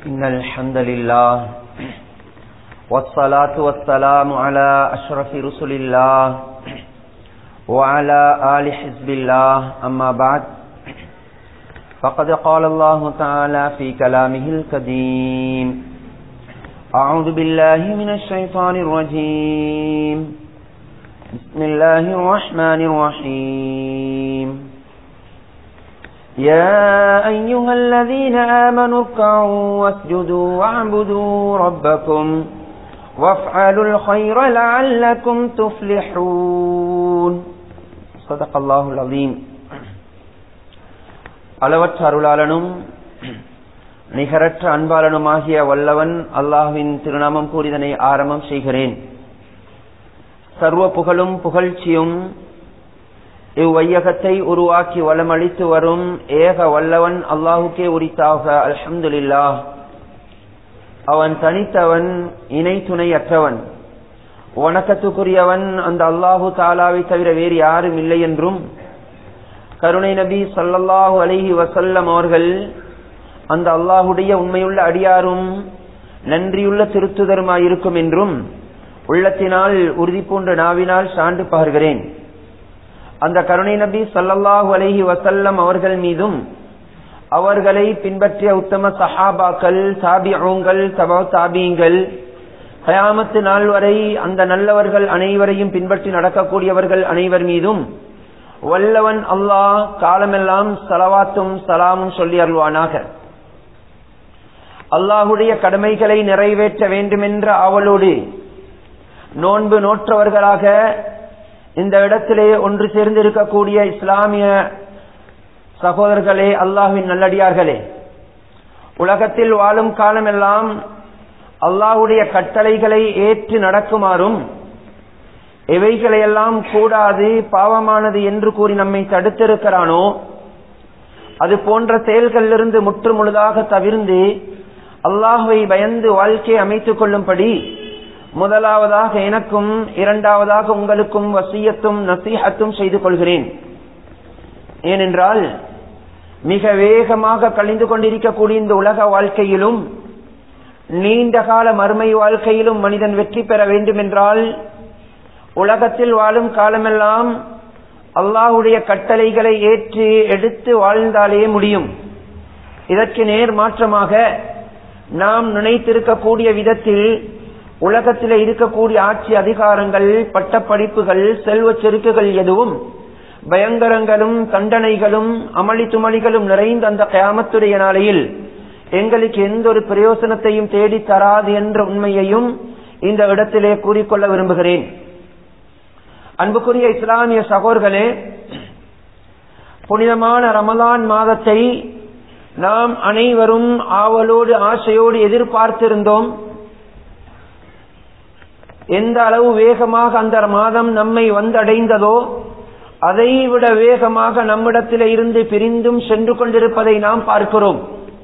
إن الحمد لله والصلاة والسلام على أشرف رسل الله وعلى آل حزب الله أما بعد فقد قال الله تعالى في كلامه القديم أعوذ بالله من الشيطان الرجيم بسم الله الرحمن الرحيم يا أيها الذين آمنوا اركعوا واسجدوا واعبدوا ربكم وافعلوا الخير لعلكم تفلحون صدق الله العظيم அளவற்ற அருளாளனும் நிகரற்ற அன்பாளனுமாகிய வல்லவன் அல்லாஹுவின் திருநாமம் கூறிதனை ஆரம்பம் செய்கிறேன் சர்வ புகழும் புகழ்ச்சியும் இவ்வையகத்தை உருவாக்கி வளமளித்து வரும் ஏக வல்லவன் அல்லாஹுக்கே உரித்தாக அல்ஹம்துலில்லா அவன் தனித்தவன் இணை துணையற்றவன் வணக்கத்துக்குரியவன் அந்த அல்லாஹு தாலாவை தவிர வேறு யாரும் இல்லை என்றும் கருணை நபி சல்லல்லாஹு அலஹி வசல்லம் அவர்கள் அந்த அல்லாஹுடைய உண்மையுள்ள அடியாரும் நன்றியுள்ள திருத்துதருமாயிருக்கும் என்றும் உள்ளத்தினால் உறுதி பூண்ட நாவினால் சான்று பகர்கிறேன் அந்த கருணை நபி சல்லல்லாஹு அலஹி வசல்லம் அவர்கள் மீதும் அவர்களை பின்பற்றிய உத்தம சஹாபாக்கள் தாபியங்கள் தபா தாபியங்கள் கயாமத்து நாள் வரை அந்த நல்லவர்கள் அனைவரையும் பின்பற்றி நடக்கக்கூடியவர்கள் அனைவர் மீதும் வல்லவன் அல்லாஹ் காலமெல்லாம் சலவாத்தும் சலாமும் சொல்லி அருள்வானாக அல்லாஹுடைய கடமைகளை நிறைவேற்ற வேண்டுமென்ற அவளோடு நோன்பு நோற்றவர்களாக இந்த இடத்திலே ஒன்று சேர்ந்திருக்கக்கூடிய இஸ்லாமிய சகோதரர்களே அல்லாஹுவின் நல்லடியார்களே உலகத்தில் வாழும் காலமெல்லாம் அல்லாஹுடைய கட்டளைகளை ஏற்று நடக்குமாறும் எவைகளையெல்லாம் கூடாது பாவமானது என்று கூறி நம்மை தடுத்திருக்கிறானோ அது போன்ற செயல்களிலிருந்து முற்று முழுதாக தவிர்ந்து அல்லாஹுவை பயந்து வாழ்க்கையை அமைத்துக் கொள்ளும்படி முதலாவதாக எனக்கும் இரண்டாவதாக உங்களுக்கும் வசியத்தும் நசீகத்தும் செய்து கொள்கிறேன் ஏனென்றால் மிக வேகமாக கழிந்து கொண்டிருக்கக்கூடிய இந்த உலக வாழ்க்கையிலும் நீண்ட கால மறுமை வாழ்க்கையிலும் மனிதன் வெற்றி பெற வேண்டும் என்றால் உலகத்தில் வாழும் காலமெல்லாம் அல்லாஹுடைய கட்டளைகளை ஏற்று எடுத்து வாழ்ந்தாலே முடியும் இதற்கு நேர் மாற்றமாக நாம் நினைத்திருக்கக்கூடிய விதத்தில் உலகத்தில் இருக்கக்கூடிய ஆட்சி அதிகாரங்கள் பட்டப்படிப்புகள் செல்வ செருக்குகள் எதுவும் பயங்கரங்களும் தண்டனைகளும் அமளி துமளிகளும் நிறைந்த அந்த கயாமத்துடைய நாளையில் எங்களுக்கு எந்த ஒரு பிரயோசனத்தையும் தேடி தராது என்ற உண்மையையும் இந்த இடத்திலே கூறிக்கொள்ள விரும்புகிறேன் அன்புக்குரிய இஸ்லாமிய சகோர்களே புனிதமான ரமலான் மாதத்தை நாம் அனைவரும் ஆவலோடு ஆசையோடு எதிர்பார்த்திருந்தோம் எந்த அளவு வேகமாக அந்த மாதம் நம்மை வந்தடைந்ததோ அதைவிட வேகமாக நம்மிடத்தில் இருந்து பிரிந்தும் சென்று கொண்டிருப்பதை நாம் பார்க்கிறோம்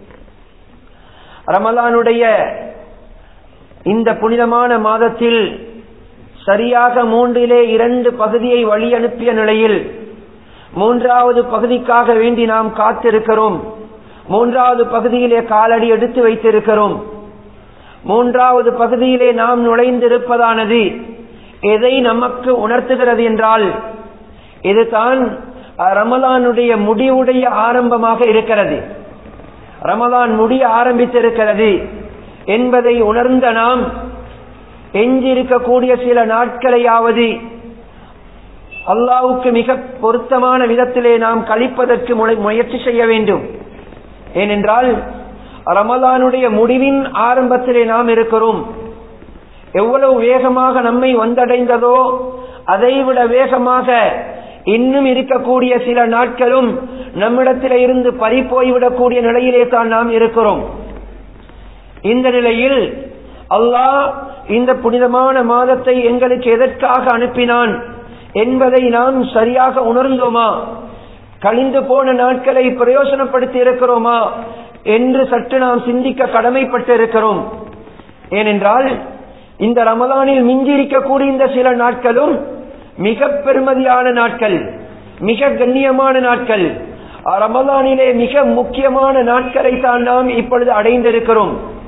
ரமலானுடைய இந்த புனிதமான மாதத்தில் சரியாக மூன்றிலே இரண்டு பகுதியை வழி அனுப்பிய நிலையில் மூன்றாவது பகுதிக்காக வேண்டி நாம் காத்திருக்கிறோம் மூன்றாவது பகுதியிலே காலடி எடுத்து வைத்திருக்கிறோம் மூன்றாவது பகுதியிலே நாம் நுழைந்திருப்பதானது எதை நமக்கு உணர்த்துகிறது என்றால் இதுதான் ரமலானுடைய முடிவுடைய ஆரம்பமாக இருக்கிறது ரமலான் முடிய ஆரம்பித்திருக்கிறது என்பதை உணர்ந்த நாம் எஞ்சிருக்கக்கூடிய சில நாட்களையாவது அல்லாவுக்கு மிக பொருத்தமான விதத்திலே நாம் கழிப்பதற்கு முயற்சி செய்ய வேண்டும் ஏனென்றால் ரமலானுடைய முடிவின் ஆரம்பத்திலே நாம் இருக்கிறோம் எவ்வளவு வேகமாக நம்மை வந்தடைந்ததோ அதைவிட வேகமாக இன்னும் இருக்கக்கூடிய சில நாட்களும் நம்மிடத்திலே இருந்து பறி போய்விடக்கூடிய நிலையிலே தான் நாம் இருக்கிறோம் இந்த நிலையில் அல்லாஹ் இந்த புனிதமான மாதத்தை எங்களுக்கு எதற்காக அனுப்பினான் என்பதை நாம் சரியாக உணர்ந்தோமா கழிந்து போன நாட்களை பிரயோசனப்படுத்தி இருக்கிறோமா என்று சற்று நாம் சிந்திக்க கடமைப்பட்டு இருக்கிறோம் ஏனென்றால் இந்த ரமலானில் மிஞ்சிருக்கக்கூடிய இந்த சில நாட்களும் மிக பெருமதியான நாட்கள் மிக கண்ணியமான நாட்கள் ரமலானிலே மிக முக்கியமான நாட்களை தான் நாம் இப்பொழுது அடைந்திருக்கிறோம்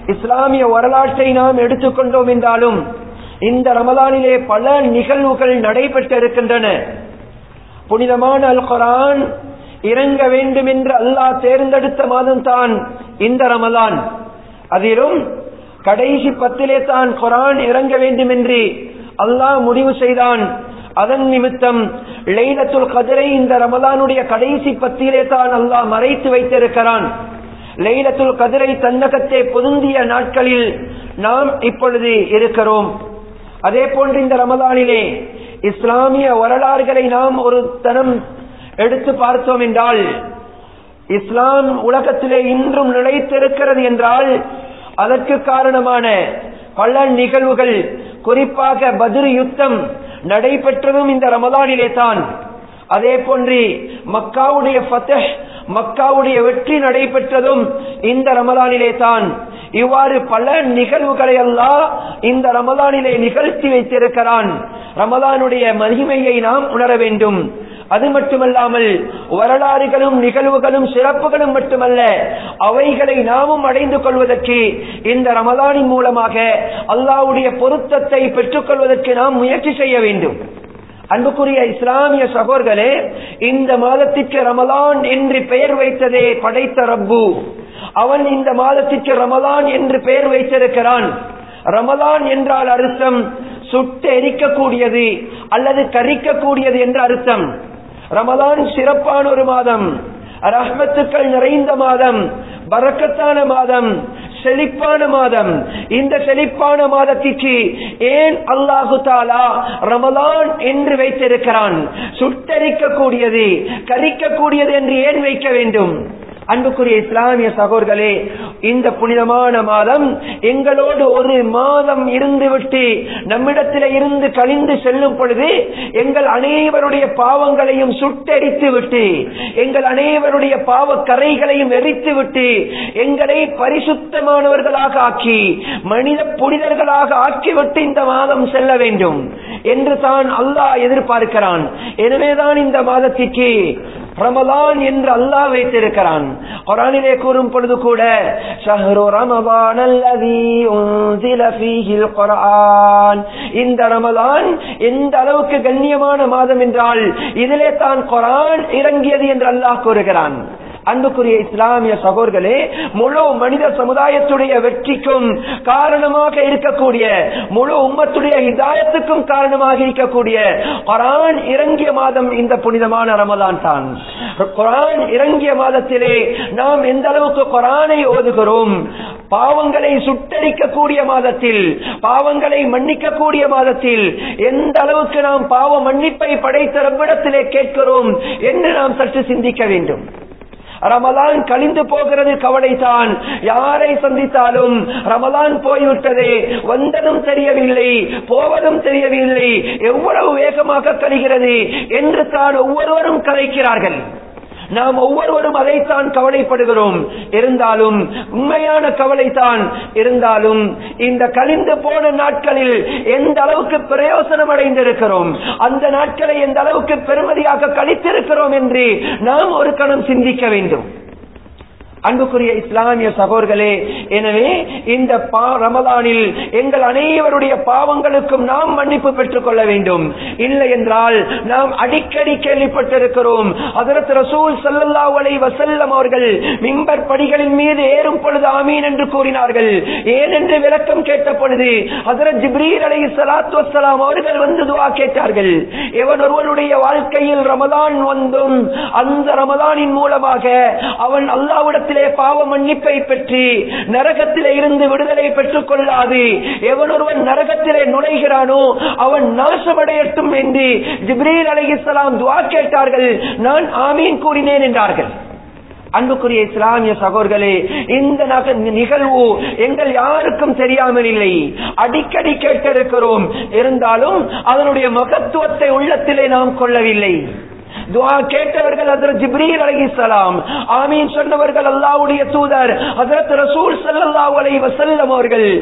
இஸ்லாமிய வரலாற்றை நாம் எடுத்துக்கொண்டோம் என்றாலும் இந்த ரமதானிலே பல நிகழ்வுகள் நடைபெற்றிருக்கின்றன புனிதமான அல் குரான் இறங்க வேண்டும் என்று அல்லாஹ் தேர்ந்தெடுத்த மாதம் தான் இந்த ரமதான் அதிலும் கடைசி பத்திலே தான் குரான் இறங்க வேண்டும் என்று அல்லாஹ் முடிவு செய்தான் அதன் நிமித்தம் லைலத்துல் கதிரை இந்த ரமதானுடைய கடைசி பத்திலே தான் அல்லாஹ் மறைத்து வைத்திருக்கிறான் லைலத்துல் கதிரை தன்னகத்தை பொருந்திய நாட்களில் நாம் இப்பொழுது இருக்கிறோம் அதே போன்று இந்த ரமதானிலே இஸ்லாமிய வரலாறுகளை நாம் ஒரு தனம் எடுத்து பார்த்தோம் என்றால் இஸ்லாம் உலகத்திலே இன்றும் நிலைத்திருக்கிறது என்றால் அதற்கு காரணமான பல நிகழ்வுகள் குறிப்பாக பதிரு யுத்தம் நடைபெற்றதும் இந்த ரமதானிலே தான் அதே போன்று மக்காவுடைய ஃபத்தஹ் மக்காவுடைய வெற்றி நடைபெற்றதும் இந்த ரமதானிலே தான் இவ்வாறு பல நிகழ்வுகளை எல்லாம் இந்த ரமதானிலே நிகழ்த்தி வைத்திருக்கிறான் ரமதானுடைய மகிமையை நாம் உணர வேண்டும் அது மட்டுமல்லாமல் வரலாறுகளும் நிகழ்வுகளும் சிறப்புகளும் மட்டுமல்ல அவைகளை நாமும் அடைந்து கொள்வதற்கு இந்த ரமதானின் மூலமாக அல்லாவுடைய பொருத்தத்தை பெற்றுக் கொள்வதற்கு நாம் முயற்சி செய்ய வேண்டும் அன்புக்குரிய இஸ்லாமிய சகோர்களே இந்த மாதத்திற்கு ரமலான் என்று பெயர் வைத்ததே படைத்த ரப்பு அவன் இந்த மாதத்திற்கு ரமலான் என்று பெயர் வைத்திருக்கிறான் ரமலான் என்றால் அர்த்தம் சுட்டு எரிக்கக்கூடியது அல்லது கரிக்கக்கூடியது என்ற அர்த்தம் ரமலான் சிறப்பான ஒரு மாதம் ரஹ்மத்துக்கள் நிறைந்த மாதம் பறக்கத்தான மாதம் செழிப்பான மாதம் இந்த செழிப்பான மாதத்திற்கு ஏன் அல்லாஹு தாலா ரமலான் என்று வைத்திருக்கிறான் சுட்டரிக்கக்கூடியது கரிக்கக்கூடியது என்று ஏன் வைக்க வேண்டும் அன்புக்குரிய இஸ்லாமிய சகோர்களே இந்த புனிதமான மாதம் எங்களோடு ஒரு மாதம் இருந்துவிட்டு நம்மிடத்தில் இருந்து கழிந்து செல்லும் பொழுது எங்கள் அனைவருடைய பாவங்களையும் சுட்டெரித்து விட்டு எங்கள் அனைவருடைய பாவ கரைகளையும் எரித்து விட்டு எங்களை பரிசுத்தமானவர்களாக ஆக்கி மனித புனிதர்களாக ஆக்கிவிட்டு இந்த மாதம் செல்ல வேண்டும் என்று தான் அல்லாஹ் எதிர்பார்க்கிறான் எனவேதான் இந்த மாதத்திற்கு ரமலான் என்று அல்லாஹ் வைத்திருக்கிறான் குரானிலே கூறும் பொழுது கூட ஷஹ்ரு ரமலான் அல்லதி உன்சில ஃபீஹில் குர்ஆன் இந்த ரமலான் எந்த அளவுக்கு கண்ணியமான மாதம் என்றால் இதிலே தான் குரான் இறங்கியது என்று அல்லாஹ் கூறுகிறான் அன்புக்குரிய இஸ்லாமிய சகோர்களே முழு மனித சமுதாயத்துடைய வெற்றிக்கும் காரணமாக இருக்கக்கூடிய முழு உம்மத்துடைய இதாயத்துக்கும் காரணமாக இருக்கக்கூடிய குரான் இறங்கிய மாதம் இந்த புனிதமான ரமலான் தான் குரான் இறங்கிய மாதத்திலே நாம் எந்த அளவுக்கு குரானை ஓதுகிறோம் பாவங்களை சுட்டரிக்கக்கூடிய மாதத்தில் பாவங்களை மன்னிக்கக்கூடிய மாதத்தில் எந்த அளவுக்கு நாம் பாவ மன்னிப்பை படைத்த ரப்பிடத்திலே கேட்கிறோம் என்று நாம் சற்று சிந்திக்க வேண்டும் ரமலான் கழிந்து போகிறது கவலைதான் யாரை சந்தித்தாலும் ரமலான் போய்விட்டதே வந்ததும் தெரியவில்லை போவதும் தெரியவில்லை எவ்வளவு வேகமாக கழிகிறது என்று தான் ஒவ்வொருவரும் கலைக்கிறார்கள் நாம் ஒவ்வொருவரும் அதைத்தான் கவலைப்படுகிறோம் இருந்தாலும் உண்மையான கவலைதான் இருந்தாலும் இந்த கழிந்து போன நாட்களில் எந்த அளவுக்கு பிரயோசனம் அடைந்திருக்கிறோம் அந்த நாட்களை எந்த அளவுக்கு பெருமதியாக கழித்திருக்கிறோம் என்று நாம் ஒரு கணம் சிந்திக்க வேண்டும் அன்புக்குரிய இஸ்லாமிய சகோர்களே எனவே இந்த ரமதானில் எங்கள் அனைவருடைய பாவங்களுக்கும் நாம் மன்னிப்பு பெற்றுக் கொள்ள வேண்டும் இல்லை என்றால் நாம் அடிக்கடி கேள்விப்பட்டிருக்கிறோம் அதற்கு ரசூல் சல்லல்லா அலை வசல்லம் அவர்கள் மிம்பர் படிகளின் மீது ஏறும் பொழுது ஆமீன் என்று கூறினார்கள் ஏன் என்று விளக்கம் கேட்ட பொழுது அதரத் ஜிப்ரீல் அலை சலாத்து வசலாம் அவர்கள் வந்து துவா கேட்டார்கள் எவன் ஒருவனுடைய வாழ்க்கையில் ரமதான் வந்தும் அந்த ரமதானின் மூலமாக அவன் அல்லாவிடத்தில் நரகத்திலே பாவ மன்னிப்பை பெற்று நரகத்திலே இருந்து விடுதலை பெற்றுக் கொள்ளாது எவன் ஒருவன் நரகத்திலே நுழைகிறானோ அவன் நாசமடையட்டும் என்று ஜிப்ரீல் அலைஹிஸ்ஸலாம் துவா கேட்டார்கள் நான் ஆமீன் கூறினேன் என்றார்கள் அன்புக்குரிய இஸ்லாமிய சகோர்களே இந்த நிகழ்வு எங்கள் யாருக்கும் தெரியாமல் இல்லை அடிக்கடி கேட்டிருக்கிறோம் இருந்தாலும் அதனுடைய மகத்துவத்தை உள்ளத்திலே நாம் கொள்ளவில்லை துவா கேட்டவர்கள் ஹசரத் ஜிப்ரீல் அலைஹிஸ்ஸலாம் ஆமீன் சொன்னவர்கள் அல்லாஹ்வுடைய தூதர் ஹசரத் ரசூல் ஸல்லல்லாஹு அலைஹி வஸல்லம் அவர்கள்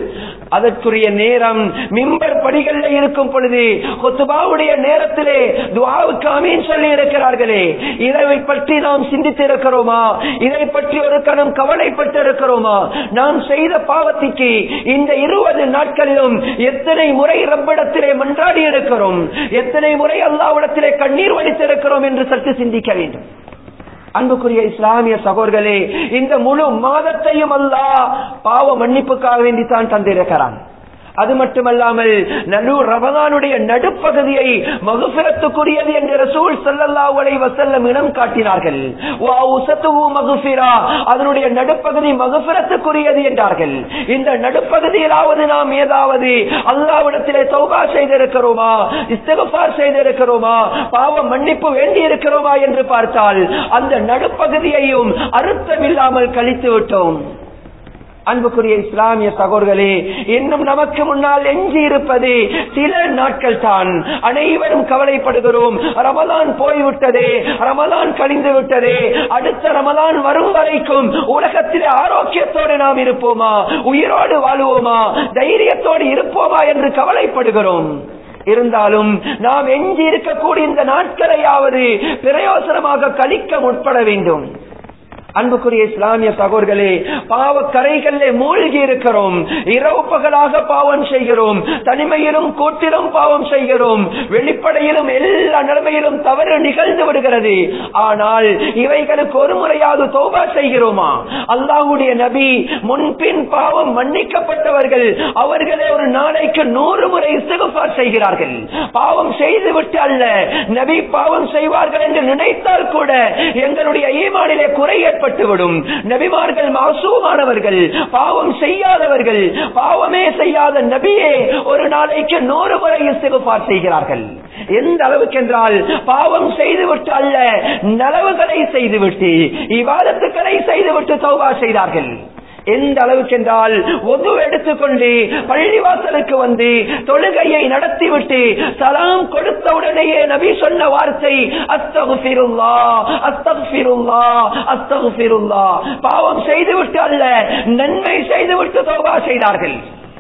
அதற்குரிய நேரம் மிம்பர் படிகளில் இருக்கும் பொழுது கொத்துபாவுடைய நேரத்திலே துவாவுக்கு அமீன் சொல்லி இருக்கிறார்களே இதை பற்றி நாம் சிந்தித்து இருக்கிறோமா இதை பற்றி ஒரு கணம் கவலைப்பட்டு இருக்கிறோமா நாம் செய்த பாவத்திற்கு இந்த இருபது நாட்களிலும் எத்தனை முறை ரப்பிடத்திலே மன்றாடி இருக்கிறோம் எத்தனை முறை அல்லாவிடத்திலே கண்ணீர் வடித்திருக்கிறோம் என்று சற்று சிந்திக்க வேண்டும் அன்புக்குரிய இஸ்லாமிய சகோதர்களே இந்த முழு மாதத்தையும் அல்லா பாவ மன்னிப்புக்காக வேண்டித்தான் தந்திருக்கிறான் அது மட்டுமல்லாமல் நடு ரமதானுடைய நடுப்பகுதியை மகுபிரத்துக்குரியது என்று ரசூல் சல்லல்லாஹு அலைஹி வஸல்லம் இடம் காட்டினார்கள் வா உசத்துஹு மகுஃபிரா அதனுடைய நடுப்பகுதி மகுபிரத்துக்குரியது என்றார்கள் இந்த நடுப்பகுதியிலாவது நாம் ஏதாவது அல்லாஹ்விடத்திலே தௌபா செய்திருக்கிறோமா இஸ்திக்ஃபார் செய்திருக்கிறோமா பாவ மன்னிப்பு வேண்டி இருக்கிறோமா என்று பார்த்தால் அந்த நடுப்பகுதியையும் அர்த்தமில்லாமல் கழித்து விட்டோம் அன்புக்குரிய இஸ்லாமிய சகோதரர்களே இன்னும் நமக்கு முன்னால் எஞ்சி இருப்பது சில நாட்கள் தான் அனைவரும் கவலைப்படுகிறோம் ரமலான் போய்விட்டதே ரமலான் கழிந்து விட்டதே அடுத்த ரமலான் வரும் வரைக்கும் உலகத்திலே ஆரோக்கியத்தோடு நாம் இருப்போமா உயிரோடு வாழுவோமா தைரியத்தோடு இருப்போமா என்று கவலைப்படுகிறோம் இருந்தாலும் நாம் எஞ்சி இருக்கக்கூடிய இந்த நாட்களையாவது பிரயோசனமாக கழிக்க முற்பட வேண்டும் அன்புக்குரிய இஸ்லாமிய சகோதர்களே பாவ கரைகளிலே மூழ்கி இருக்கிறோம் இரவு பகலாக பாவம் செய்கிறோம் தனிமையிலும் கூட்டிலும் பாவம் செய்கிறோம் வெளிப்படையிலும் எல்லா நிலைமையிலும் தவறு நிகழ்ந்து விடுகிறது ஆனால் இவைகளுக்கு ஒரு முறையாவது தோபா செய்கிறோமா அல்லாஹுடைய நபி முன்பின் பாவம் மன்னிக்கப்பட்டவர்கள் அவர்களே ஒரு நாளைக்கு நூறு முறை இஸ்திகுஃபார் செய்கிறார்கள் பாவம் செய்துவிட்டு அல்ல நபி பாவம் செய்வார்கள் என்று நினைத்தால் கூட எங்களுடைய ஈமானிலே குறை ஏற்பட்டுவிடும் நபிமார்கள் மாசூமானவர்கள் பாவம் செய்யாதவர்கள் பாவமே செய்யாத நபியே ஒரு நாளைக்கு நூறு முறை இஸ்திகுஃபார் செய்கிறார்கள் எந்த அளவுக்கு என்றால் பாவம் செய்துவிட்டு அல்ல நலவுகளை செய்துவிட்டு இவாதத்துக்களை செய்துவிட்டு தௌபா செய்தார்கள் எந்த அளவுக்கு என்றால் ஒது எடுத்துக்கொண்டு பள்ளிவாசலுக்கு வந்து தொழுகையை நடத்திவிட்டு சலாம் கொடுத்த உடனேயே நபி சொன்ன வார்த்தை அஸ்தகுபிருல்லா அஸ்தகுபிருல்லா அஸ்தகுபிருல்லா பாவம் செய்துவிட்டு அல்ல நன்மை செய்துவிட்டு தோபா செய்தார்கள்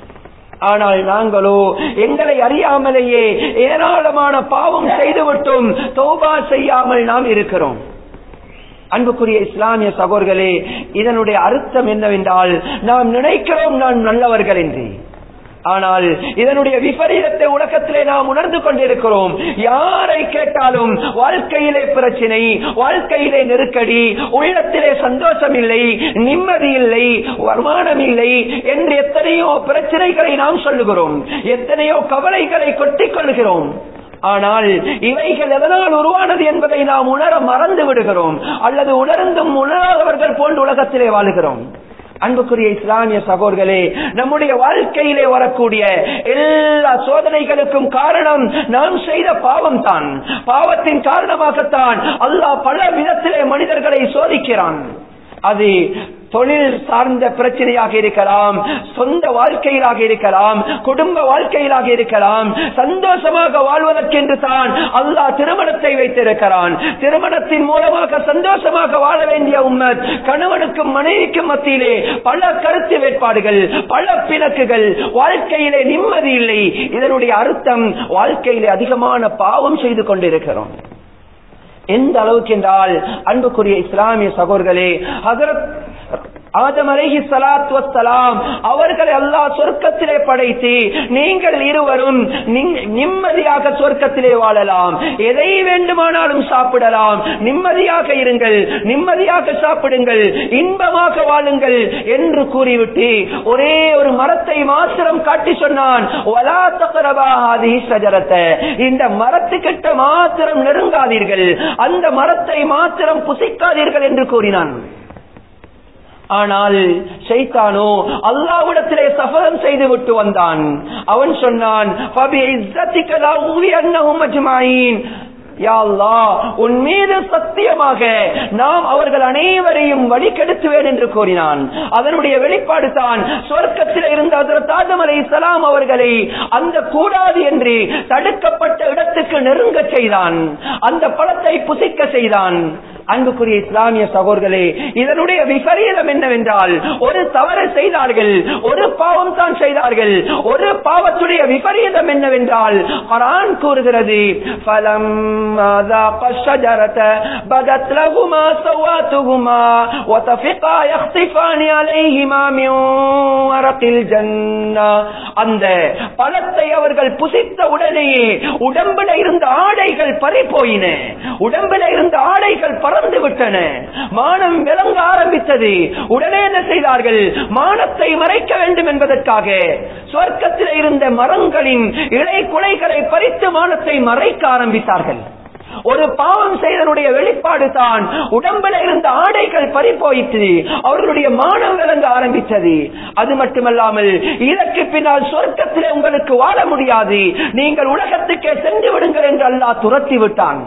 ஆனால் நாங்களோ எங்களை அறியாமலேயே ஏராளமான பாவம் செய்துவிட்டும் தௌபா செய்யாமல் நாம் இருக்கிறோம் அன்புக்குரிய இஸ்லாமிய சகோதர்களே இதனுடைய அர்த்தம் என்னவென்றால் நாம் நினைக்கிறோம் நான் நல்லவர்கள் என்று ஆனால் இதனுடைய விபரீதத்தை உலகத்திலே நாம் உணர்ந்து கொண்டிருக்கிறோம் யாரை கேட்டாலும் வாழ்க்கையிலே பிரச்சனை வாழ்க்கையிலே நெருக்கடி உள்ளத்திலே சந்தோஷம் இல்லை நிம்மதி இல்லை வருமானம் இல்லை என்று எத்தனையோ பிரச்சனைகளை நாம் சொல்லுகிறோம் எத்தனையோ கவலைகளை கொட்டிக் கொள்கிறோம் ஆனால் இவைகள் எதனால் உருவானது என்பதை நாம் உணர மறந்து விடுகிறோம் அல்லது உணர்ந்தும் உணராதவர்கள் போன்று உலகத்திலே வாழுகிறோம் அன்புக்குரிய இஸ்லாமிய சகோதர்களே நம்முடைய வாழ்க்கையிலே வரக்கூடிய எல்லா சோதனைகளுக்கும் காரணம் நாம் செய்த பாவம் தான் பாவத்தின் காரணமாகத்தான் அல்லாஹ் பல விதத்திலே மனிதர்களை சோதிக்கிறான் அது தொழில் சார்ந்த பிரச்சனையாக இருக்கலாம் சொந்த வாழ்க்கையிலாக இருக்கலாம் குடும்ப வாழ்க்கையிலாக இருக்கலாம் சந்தோஷமாக வாழ்வதற்கென்று தான் அல்லாஹ் திருமணத்தை வைத்திருக்கிறான் திருமணத்தின் மூலமாக சந்தோஷமாக வாழ வேண்டிய உம்மத் கணவனுக்கும் மனைவிக்கும் மத்தியிலே பல கருத்து வேட்பாடுகள் பல பிணக்குகள் வாழ்க்கையிலே நிம்மதி இல்லை இதனுடைய அர்த்தம் வாழ்க்கையிலே அதிகமான பாவம் செய்து கொண்டிருக்கிறோம் எந்த அளவுக்கு என்றால் அன்புக்குரிய இஸ்லாமிய சகோதர்களே ஹசரத் ஆதம் அலைஹி சலாத் வசலாம் அவர்களை அல்லாஹ் சொர்க்கத்திலே படைத்து நீங்கள் இருவரும் நிம்மதியாக சொர்க்கத்திலே வாழலாம் எதை வேண்டுமானாலும் சாப்பிடலாம் நிம்மதியாக இருங்கள் நிம்மதியாக சாப்பிடுங்கள் இன்பமாக வாழுங்கள் என்று கூறிவிட்டு ஒரே ஒரு மரத்தை மாத்திரம் காட்டி சொன்னான் இந்த மரத்துக்கிட்ட மாத்திரம் நெருங்காதீர்கள் அந்த மரத்தை மாத்திரம் புசிக்காதீர்கள் என்று கூறினான் ஆனால் சைத்தானோ அல்லாவிடத்திலே சபதம் செய்து விட்டு வந்தான் அவன் சொன்னான் உன் மீது சத்தியமாக நாம் அவர்கள் அனைவரையும் வழிகெடுத்துவேன் என்று கூறினான் அதனுடைய வெளிப்பாடு தான் சொர்க்கத்தில் இருந்த ஆதம் அலை சலாம் அவர்களை அந்த கூடாது என்று தடுக்கப்பட்ட இடத்துக்கு நெருங்க செய்தான் அந்த பழத்தை புசிக்க செய்தான் அன்புக்குரிய இஸ்லாமிய சகோதரர்களே இதனுடைய விபரீதம் என்னவென்றால் ஒரு தவறு செய்தார்கள் ஒரு பாவம் தான் செய்தார்கள் ஒரு பாவத்துடைய விபரீதம் என்னவென்றால் குரான் கூறுகிறது فَلَمَّا ذَاقَا الشَّجَرَةَ بَدَتْ لَهُمَا سَوْآتُهُمَا وَطَفِقَا يَخْصِفَانِ عَلَيْهِمَا مِنْ وَرَقِ الْجَنَّةِ அந்த பழத்தை அவர்கள் புசித்த உடனேயே உடம்பில் இருந்த ஆடைகள் பறி போயின உடம்பில் இருந்த ஆடைகள் பறந்து விட்டன மானம் விளங்க ஆரம்பித்தது உடனே என்ன செய்தார்கள் மானத்தை மறைக்க வேண்டும் என்பதற்காக சொர்க்கத்தில் இருந்த மரங்களின் இலை குலைகளை பறித்து மானத்தை மறைக்க ஆரம்பித்தார்கள் ஒரு பாவம் செய்தனுடைய வெளிப்பாடு தான் உடம்பில் இருந்த ஆடைகள் பறிப்போயிற்று அவர்களுடைய மானம் விளங்க ஆரம்பித்தது அது மட்டுமல்லாமல் இதற்கு பின்னால் சொர்க்கத்திலே உங்களுக்கு வாழ முடியாது நீங்கள் உலகத்துக்கே சென்று விடுங்கள் என்று அல்லாஹ் துரத்தி விட்டான்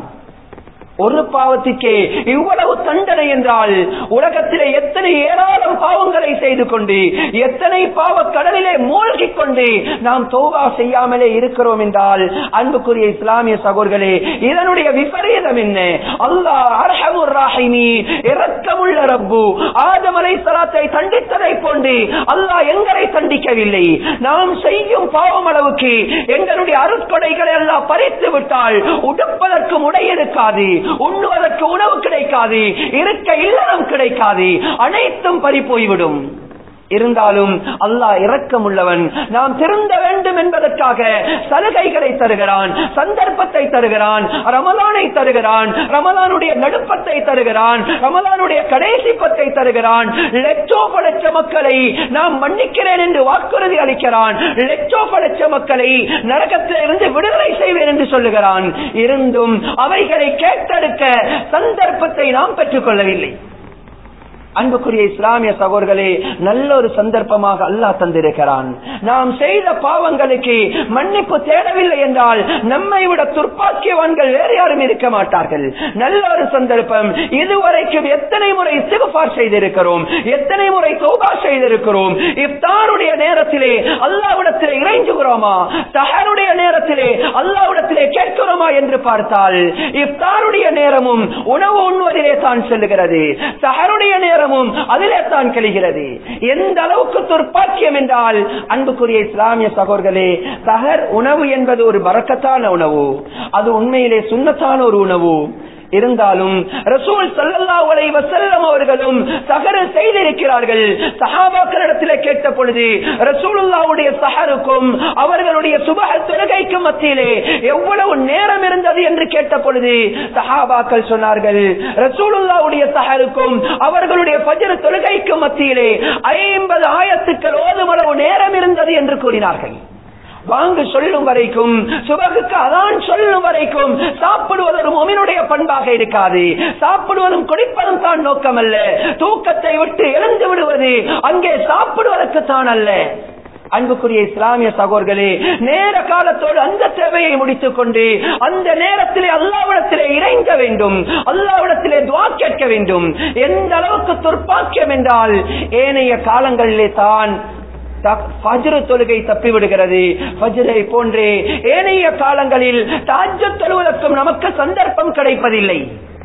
ஒரு பாவத்துக்கே இவ்வளவு தண்டனை என்றால் உலகத்திலே எத்தனை ஏராளம் பாவங்களை செய்து கொண்டு எத்தனை பாவ கடலிலே மூழ்கிக் கொண்டு நாம் தோவா செய்யாமலே இருக்கிறோம் என்றால் அன்புக்குரிய இஸ்லாமிய சகோதரர்களே இதனுடைய விபரீதம் என்ன அல்லாஹ் அர்ஹமுர் ராஹிமி இரக்கமுள்ள ரப்பு ஆதம் அலைஹிஸ்ஸலாத்தை தண்டித்ததை போன்று அல்லாஹ் எங்களை தண்டிக்கவில்லை நாம் செய்யும் பாவம் அளவுக்கு எங்களுடைய அருட்கொடைகளை எல்லாம் பறித்து விட்டால் உடுப்பதற்கு உடை இருக்காது உண்ணுவதற்கு உணவு கிடைக்காது இருக்க இல்லறம் கிடைக்காது அனைத்தும் பறி போய்விடும் இருந்தாலும் அல்லாஹ் இரக்கம் உள்ளவன் நாம் திருந்த வேண்டும் என்பதற்காக சலுகைகளை தருகிறான் சந்தர்ப்பத்தை தருகிறான் ரமலானை தருகிறான் ரமலானுடைய நடுப்பத்தை தருகிறான் ரமலானுடைய கடைசி பத்தை தருகிறான் லட்சோப லட்ச மக்களை நாம் மன்னிக்கிறேன் என்று வாக்குறுதி அளிக்கிறான் லட்சோப லட்ச மக்களை நரகத்தில் இருந்து விடுதலை செய்வேன் என்று சொல்லுகிறான் இருந்தும் அவைகளை கேட்டெடுக்க சந்தர்ப்பத்தை நாம் பெற்றுக் கொள்ளவில்லை அன்புக்குரிய இஸ்லாமிய சகோதரர்களே நல்ல ஒரு சந்தர்ப்பமாக அல்லாஹ் தந்திருக்கிறான் நாம் செய்த பாவங்களுக்கு மன்னிப்பு தேடவில்லை என்றால் நம்மை விட துர்ப்பாக்கியவான்கள் வேறு யாரும் இருக்க மாட்டார்கள் நல்ல ஒரு சந்தர்ப்பம் இதுவரைக்கும் எத்தனை முறை சிவபார் செய்திருக்கிறோம் எத்தனை முறை தோபா செய்திருக்கிறோம் இஃப்தாருடைய நேரத்திலே அல்லாவிடத்திலே இறைஞ்சுகிறோமா தகருடைய நேரத்திலே அல்லாவிடத்திலே கேட்கிறோமா என்று பார்த்தால் இஃப்தாருடைய நேரமும் உணவு உண்ணுவதிலே தான் செல்லுகிறது சஹருடைய நேரமும் அதிலே தான் கழிகிறது எந்த அளவுக்கு துர்ப்பாக்கியம் என்றால் அன்புக்குரிய இஸ்லாமிய சகோதரர்களே சஹர் உணவு என்பது ஒரு பறக்கத்தான உணவு அது உண்மையிலே சுண்ணத்தான ஒரு உணவு இருந்தாலும் ரசூல் சல்லல்லாஹு அலைஹி வஸல்லம் அவர்களும் சஹர் செய்திருக்கிறார்கள் சஹாபாக்களிடத்திலே கேட்ட பொழுது ரசூலுல்லாஹ்வுடைய சஹருக்கும் அவர்களுடைய சுபஹ தொழுகைக்கும் மத்தியிலே எவ்வளவு நேரம் இருந்தது என்று கேட்ட பொழுது சஹாபாக்கள் சொன்னார்கள் ரசூலுல்லாஹ்வுடைய சஹருக்கும் அவர்களுடைய ஃபஜ்ர் தொழுகைக்கும் மத்தியிலே ஐம்பது ஆயத்துக்கள் ஓதும் அளவு நேரம் இருந்தது என்று கூறினார்கள் வாங்கு சொல்லும் வரைக்கும் சுபகுக்கு அதான் சொல்லும் வரைக்கும் சாப்பிடுவது ஒரு மொமினுடைய பண்பாக இருக்காது சாப்பிடுவதும் குடிப்பதும் தான் நோக்கம் அல்ல தூக்கத்தை விட்டு எழுந்து விடுவது அங்கே சாப்பிடுவதற்கு தான் அல்ல அன்புக்குரிய இஸ்லாமிய சகோதரர்களே நேர காலத்தோடு அந்த தேவையை முடித்துக் கொண்டு அந்த நேரத்திலே அல்லாவிடத்திலே இறைங்க வேண்டும் அல்லாவிடத்திலே துவா கேட்க வேண்டும் எந்த அளவுக்கு துர்ப்பாக்கியம் என்றால் ஏனைய காலங்களிலே தான் ஃபஜ்ரு தொழுகை தப்பிவிடுகிறது ஃபஜ்ரை போன்றே ஏனைய காலங்களில் தாஜ் தொழுவதற்கும் நமக்கு சந்தர்ப்பம் கிடைப்பதில்லை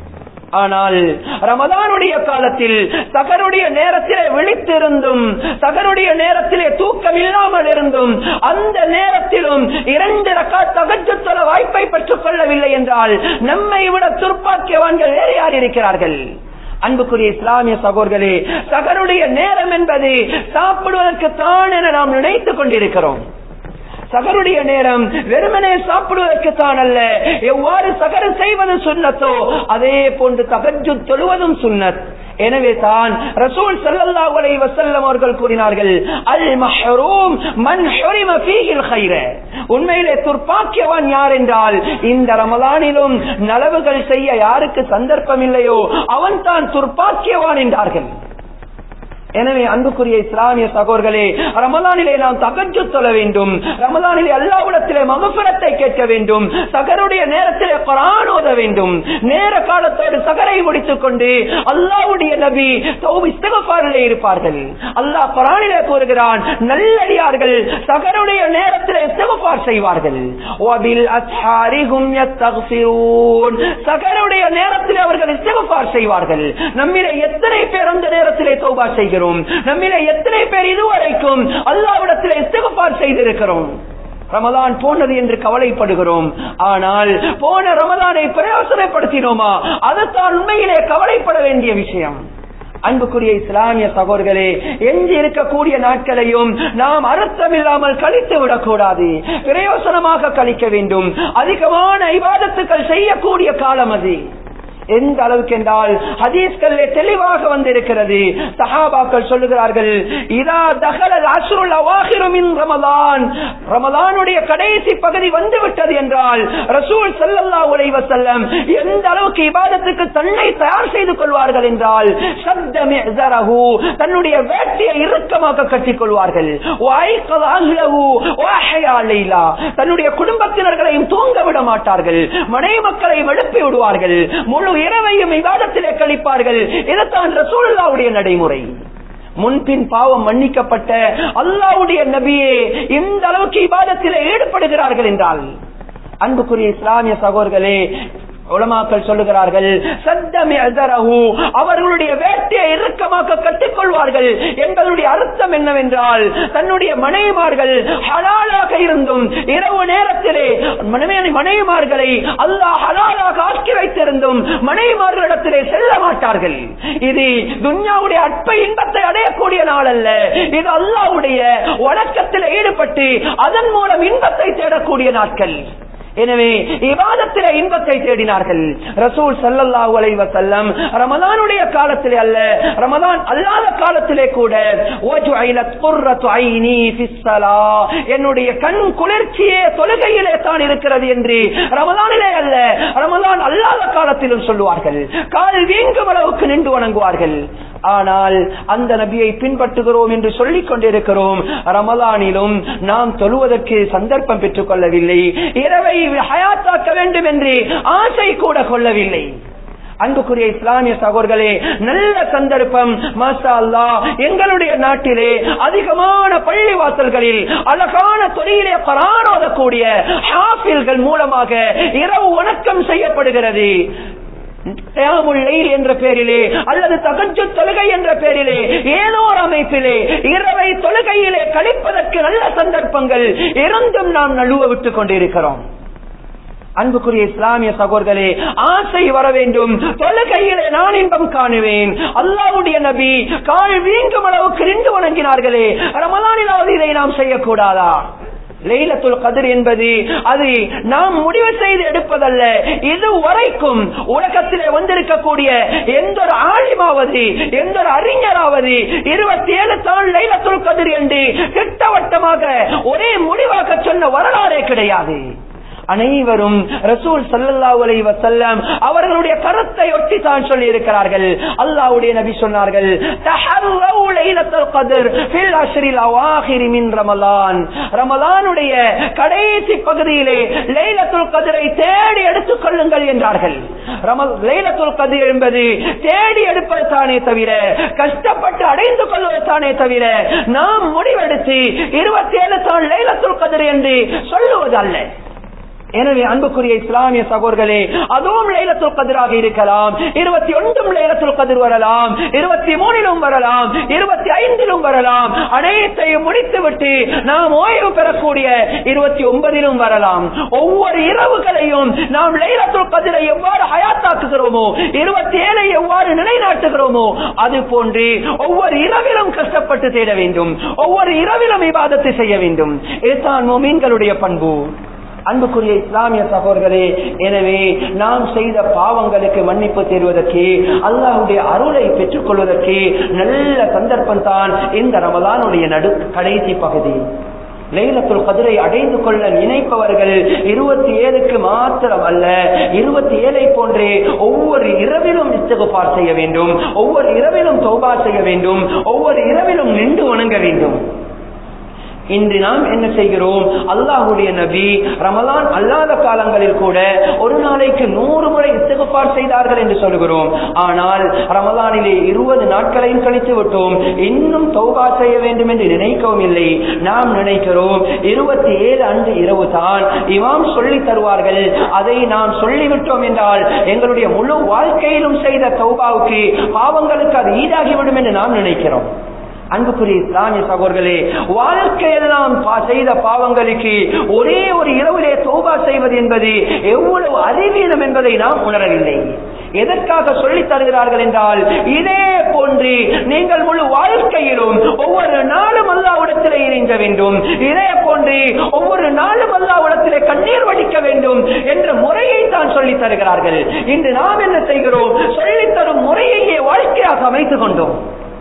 ஆனால் ரமதானுடைய காலத்தில் சகருடைய நேரத்திலே விழித்திருந்தும் சகருடைய நேரத்திலே தூக்கம் இல்லாமல் இருந்தும் அந்த நேரத்திலும் இரண்டு ரக்கா தகஜ தொல வாய்ப்பை பெற்றுக் கொள்ளவில்லை என்றால் நம்மை விட துர்ப்பாக்கியவான்கள் வேறு யார் இருக்கிறார்கள் அன்புக்குரிய இஸ்லாமிய சகோதரர்களே சகருடைய நேரம் என்பது சாப்பிடுவதற்கு தான் என நாம் நினைத்துக் கொண்டிருக்கிறோம் சகருடைய நேரம் வெறுமனே சாப்பிடுவதற்கு தான் அல்ல எவ்வாறு சகரு செய்வது சுண்ணத்தோ அதே போன்று தகஜு தொழுவதும் சுண்ணத் எனவே தான் ரசூல் ஸல்லல்லாஹு அலைஹி வஸல்லம் அவர்கள் கூறினார்கள் அல் மஹ்ரூம் மன் ஹுரிம ஃபீஹில் கைர உண்மையிலே துர்ப்பாக்கியவான் யார் என்றால் இந்த ரமலானிலும் நலவுகள் செய்ய யாருக்கு சந்தர்ப்பம் இல்லையோ அவன் தான் துர்ப்பாக்கியவான் என்றார்கள் எனவே அன்புக்குரிய இஸ்லாமிய சகோதரர்களே ரமலானிலே நாம் தகஜு தொழ வேண்டும் ரமலானிலே அல்லாவிடத்திலே மகசுரத்தை கேட்க வேண்டும் சகருடைய நேரத்திலே குரான் ஓத வேண்டும் நேர காலத்தோடு சகரை முடித்துக் கொண்டு அல்லாவுடைய நபி இஸ்தகபாரிலே இருப்பார்கள் அல்லாஹ் குரானிலே கூறுகிறான் நல்லடியார்கள் சகருடைய நேரத்திலே இஸ்தகபார் செய்வார்கள் வபில் அஸ்ஹாரிஹும் யஸ்தக்ஃபிரூன் சகருடைய நேரத்திலே அவர்கள் இஸ்தகபார் செய்வார்கள் நம்மிலே எத்தனை பேர் அந்த நேரத்திலே தௌபா செய்கிறோம் நம்மிலே எத்தனை பேர் இதுவரைக்கும் அல்லாவிடத்திலே இஸ்தகபார் செய்திருக்கிறோம் ரமதான் போனது என்று கவலைப்படுகிறோம் ஆனால் போன ரமதானை பிரயோசனப்படுத்தினோமா அதுதான் உண்மையிலே கவலைப்பட வேண்டிய விஷயம் அன்புக்குரிய இஸ்லாமிய சகோதரர்களே எஞ்சி இருக்கக்கூடிய நாட்களையும் நாம் அர்த்தமில்லாமல் கழித்து விடக்கூடாது பிரயோசனமாக கழிக்க வேண்டும் அதிகமான ஐவாதத்துக்கள் செய்யக்கூடிய காலம் அது எந்த அளவுக்கு என்றால் ஹதீஸ்கள் தெளிவாக வந்திருக்கிறது சஹாபாக்கள் சொல்லுகிறார்கள் இதா தகலல் அசுருல் அவாகிருமின் ரமலான் ரமலானுடைய கடைசி பகுதி வந்து விட்டது என்றால் ரசூல் சல்லல்லா உலை வசல்லம் எந்த அளவுக்கு இபாதத்துக்கு தன்னை தயார் செய்து கொள்வார்கள் என்றால் சப்தமே தன்னுடைய வேட்டையை இறுக்கமாக கட்டிக் கொள்வார்கள் தன்னுடைய குடும்பத்தினர்களையும் தூங்க விட மாட்டார்கள் மனைவி மக்களை எழுப்பி விடுவார்கள் முழு இரவையும் விவாதத்திலே கழிப்பார்கள் இதுதான் ரசூலுல்லாவுடைய நடைமுறை முன்பின் பாவம் மன்னிக்கப்பட்ட அல்லாவுடைய நபியே இந்த அளவுக்கு இபாதத்திலே ஈடுபடுகிறார்கள் என்றால் அன்புக்குரிய இஸ்லாமிய சகோதரர்களே உலமாக்கள் சொல்லுகிறார்கள் சத்தமே அசரஹு அவர்களுடைய வேட்டையை இறுக்கமாக கட்டிக்கொள்வார்கள் என்பதனுடைய அர்த்தம் என்னவென்றால் தன்னுடைய மனைவிமார்கள் ஹலாலாக இருந்தும் இரவு நேரத்திலே மனைவிமார்களை அல்லாஹ் ஹலாலாக ஆக்கி வைத்திருந்தும் மனைவிமார்களிடத்திலே செல்ல மாட்டார்கள் இது துன்யாவுடைய அற்ப இன்பத்தை அடையக்கூடிய நாள் அல்ல இது அல்லாவுடைய வணக்கத்தில் ஈடுபட்டு அதன் மூலம் இன்பத்தை தேடக்கூடிய நாட்கள் எனவே இவாதத்திலே இன்பத்தை தேடினார்கள் ரசூல் சல்லல்லாஹு அலைஹி வஸல்லம் ரமலானுடைய காலத்திலே அல்ல ரமலான் அல்லாத காலத்திலே கூட வஜுஇலத் குர்ரத்து ஐனி ஃபிஸ் ஸலா என்னுடைய கண் குளிர்ச்சியே தொழுகையிலே தான் இருக்கிறது என்று ரமலானிலே அல்ல ரமலான் அல்லாத காலத்திலும் சொல்லுவார்கள் கால் வீங்கும் அளவுக்கு நின்று வணங்குவார்கள் ஆனால் அந்த நபியை பின்பற்றுகிறோம் என்று சொல்லிக் கொண்டிருக்கிறோம் ரமலானிலும் நாம் தொழுவதற்கு சந்தர்ப்பம் பெற்றுக் கொள்ளவில்லை இரவை ஹயாத்தாக்க வேண்டும் என்று ஆசை கூட கொள்ளவில்லை அன்புக்குரிய இஸ்லாமிய சகோதரர்களே நல்ல சந்தர்ப்பம் மாஷா அல்லா எங்களுடைய நாட்டிலே அதிகமான பள்ளி வாசல்களில் அழகான தொழிலே பரானோதக்கூடிய ஹாஃபில்கள் மூலமாக இரவு வணக்கம் செய்யப்படுகிறது என்ற பெயரிலே அல்லது தகஜு தொழுகை என்ற பெயரிலே ஏதோ ஒரு அமைப்பிலே இரவை தொழுகையிலே கழிப்பதற்கு நல்ல சந்தர்ப்பங்கள் இருந்தும் நாம் நழுவ விட்டுக் கொண்டிருக்கிறோம் அன்புக்குரிய இஸ்லாமிய சகோதரர்களே ஆசை வர வேண்டும் தொழுகையிலே நான் இன்பம் காணுவேன் அல்லாவுடைய நபி கால் வீங்கும் அளவுக்கு நின்று வணங்கினார்களே ரமலானிலாவது இதை நாம் செய்யக்கூடாதா லைலத்துல் கதிர் என்பது அது நாம் முடிவு செய்து எடுப்பதல்ல இது வரைக்கும் உலகத்திலே வந்திருக்கக்கூடிய எந்த ஒரு ஆலிமாவது எந்த ஒரு அறிஞராவது இருபத்தி ஏழு தான் லைலத்துல் கதிர் என்று திட்டவட்டமாக ஒரே முடிவாக சொன்ன வரலாறே கிடையாது அனைவரும் ரசூல் சல்லல்லாஹு அலைஹி வஸல்லம் அவர்களுடைய கருத்தை ஒட்டி தான் சொல்லி இருக்கிறார்கள் அல்லாஹ்வுடைய நபி சொன்னார்கள் தஹர்ரவு லைலத்துல் கத்ர் ஃபில் அஷ்ரில் அவாஹிர் மின் ரமலான் ரமலானுடைய கடைசி பகுதியிலே லைலத்துல் கத்ரை தேடி எடுத்துக் கொள்ளுங்கள் என்றார்கள் ரமல் லைலத்துல் கத்ர் என்பது தேடி எடுப்பது தானே தவிர கஷ்டப்பட்டு அடைந்து கொள்வது தானே தவிர நாம் முடிவெடுத்து இருபத்தி ஏழு தான் லைலத்துல் கத்ர் என்று சொல்லுவது அல்ல எனவே அன்புக்குரிய இஸ்லாமிய சகோதரர்களே அதுவும் லைலத்துல் கதிராக இருக்கலாம் இருபத்தி ஒன்றும் லைலத்துல் கதிர் வரலாம் இருபத்தி மூணிலும் வரலாம் இருபத்தி ஐந்திலும் வரலாம் அனைத்தையும் முடித்துவிட்டு நாம் ஓய்வு பெறக்கூடிய இருபத்தி ஒன்பதிலும் வரலாம் ஒவ்வொரு இரவுகளையும் நாம் லைலத்துல் கதிரை எவ்வாறு ஹயாத்தாக்குகிறோமோ இருபத்தி ஏழை எவ்வாறு நிலைநாட்டுகிறோமோ அது போன்று ஒவ்வொரு இரவிலும் கஷ்டப்பட்டு தேட வேண்டும் ஒவ்வொரு இரவிலும் விவாதத்தை செய்ய வேண்டும் இதுதான் மோமீன்களுடைய பண்பு அன்புக்குரிய இஸ்லாமிய சகோதரர்களே எனவே நாம் செய்த பாவங்களுக்கு மன்னிப்பு தேர்வதற்கு அல்லாஹுடைய அருளை பெற்றுக் கொள்வதற்கு நல்ல சந்தர்ப்பம் தான் இந்த ரமலானுடைய நடு கடைசி பகுதி லைலத்துல் கதிரை அடைந்து கொள்ள நினைப்பவர்கள் இருபத்தி ஏழுக்கு மாத்திரம் அல்ல இருபத்தி ஏழை போன்றே ஒவ்வொரு இரவிலும் இஸ்தகுபார் செய்ய வேண்டும் ஒவ்வொரு இரவிலும் தௌபா செய்ய வேண்டும் ஒவ்வொரு இரவிலும் நின்று வணங்க வேண்டும் இன்று நாம் என்ன செய்கிறோம் அல்லாஹுடைய நபி ரமலான் அல்லாத காலங்களில் கூட ஒரு நாளைக்கு நூறு முறை இஸ்தகுபார் செய்தார்கள் என்று சொல்கிறோம் ஆனால் ரமலானிலே இருபது நாட்களையும் கழித்து விட்டோம் இன்னும் தௌபா செய்ய வேண்டும் என்று நினைக்கவும் இல்லை நாம் நினைக்கிறோம் இருபத்தி ஏழு அன்று இரவு தான் இமாம் சொல்லி தருவார்கள் அதை நாம் சொல்லிவிட்டோம் என்றால் எங்களுடைய முழு வாழ்க்கையிலும் செய்த தௌபாவுக்கு பாவங்களுக்கு அது ஈடாகிவிடும் என்று நாம் நினைக்கிறோம் அன்புக்குரிய இஸ்லாமிய சகோதரர்களே வாழ்க்கையெல்லாம் பா- செய்த பாவங்களுக்கு ஒரே ஒரு இரவிலே தௌபா செய்வது என்பது எவ்வளவு அறிவீனம் என்பதை நாம் உணரவில்லை எதற்காக சொல்லித் தருகிறார்கள் என்றால் இதே போன்று நீங்கள் முழு வாழ்க்கையிலும் ஒவ்வொரு நாளும் அல்லாவிடத்திலே இணைஞ்ச வேண்டும் இதே போன்று ஒவ்வொரு நாளும் அல்லாவிடத்திலே கண்ணீர் வடிக்க வேண்டும் என்ற முறையை தான் சொல்லித் தருகிறார்கள் இன்று நாம் என்ன செய்கிறோம் சொல்லித் தரும் முறையையே வாழ்க்கையாக அமைத்துக் கொண்டோம்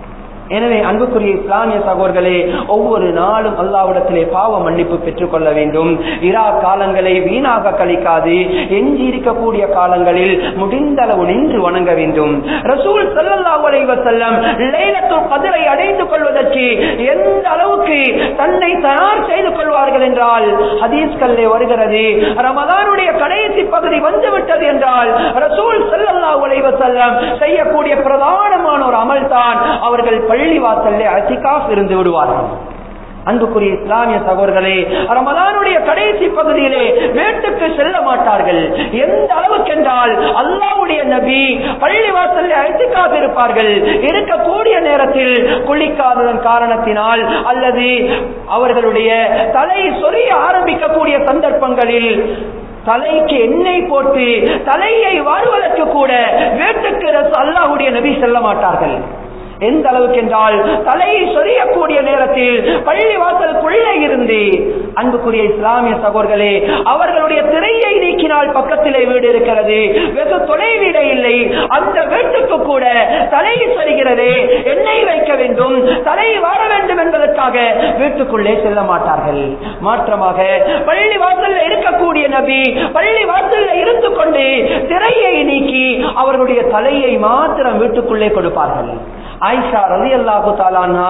எனவே அன்புக்குரிய இஸ்லாமிய சகோதரர்களே ஒவ்வொரு நாளும் அல்லாவிடத்திலே பாவ மன்னிப்பு பெற்றுக் கொள்ள வேண்டும் இரா காலங்களை வீணாக கழிக்காது எஞ்சி இருக்கக்கூடிய காலங்களில் முடிந்த அளவு நின்று வணங்க வேண்டும் ரசூல் ஸல்லல்லாஹு அலைஹி வஸல்லம் லைலத்துல் கத்ரை அடைந்து கொள்வதற்கு எந்த அளவுக்கு தன்னை தயார் செய்து கொள்வார்கள் என்றால் ஹதீஸ்களிலே வருகிறது ரமதானுடைய கடைசி பகுதி வந்துவிட்டது என்றால் ரசூல் ஸல்லல்லாஹு அலைஹி வஸல்லம் செய்யக்கூடிய பிரதானமான ஒரு அமல் தான் அவர்கள் பள்ளி வாசல்ல அசிகாஃப் இருந்து விடுவார்கள் அன்புக்குரிய இஸ்லாமிய சகோதரர்களே ரமலானுடைய கடைசி பகுதியிலே வீட்டுக்கு செல்ல மாட்டார்கள் எந்த அளவுக்கு என்றால் அல்லாவுடைய நபி பள்ளி வாசல்ல அழைத்துக்காக இருப்பார்கள் இருக்கக்கூடிய நேரத்தில் குளிக்காததன் காரணத்தினால் அல்லது அவர்களுடைய தலை சொரிய ஆரம்பிக்கக்கூடிய சந்தர்ப்பங்களில் தலைக்கு எண்ணெய் போட்டு தலையை வாழ்வதற்கு கூட வீட்டுக்கு ரச- அல்லாஹ்வுடைய நபி செல்ல மாட்டார்கள் எந்த அளவுக்கு என்றால் தலையை சொரியக்கூடிய நேரத்தில் பள்ளி வாசலுக்குள்ளே இருந்து அன்புக்குரிய இஸ்லாமிய சகோதரர்களே அவர்களுடைய திரையை நீக்கினால் பக்கத்திலே வீடு இருக்கிறது வெகு தொலைவீட இல்லை அந்த வீட்டுக்கு கூட தலையை சொரிகிறது எண்ணெய் வைக்க வேண்டும் தலை வார வேண்டும் என்பதற்காக வீட்டுக்குள்ளே செல்ல மாட்டார்கள் மாற்றமாக பள்ளி வாசல்ல இருக்கக்கூடிய நபி பள்ளி வாசல்ல இருந்து கொண்டு திரையை நீக்கி அவர்களுடைய தலையை மாத்திரம் வீட்டுக்குள்ளே கொடுப்பார்கள் ஆயிஷா ரதி அல்லாஹு தாலானா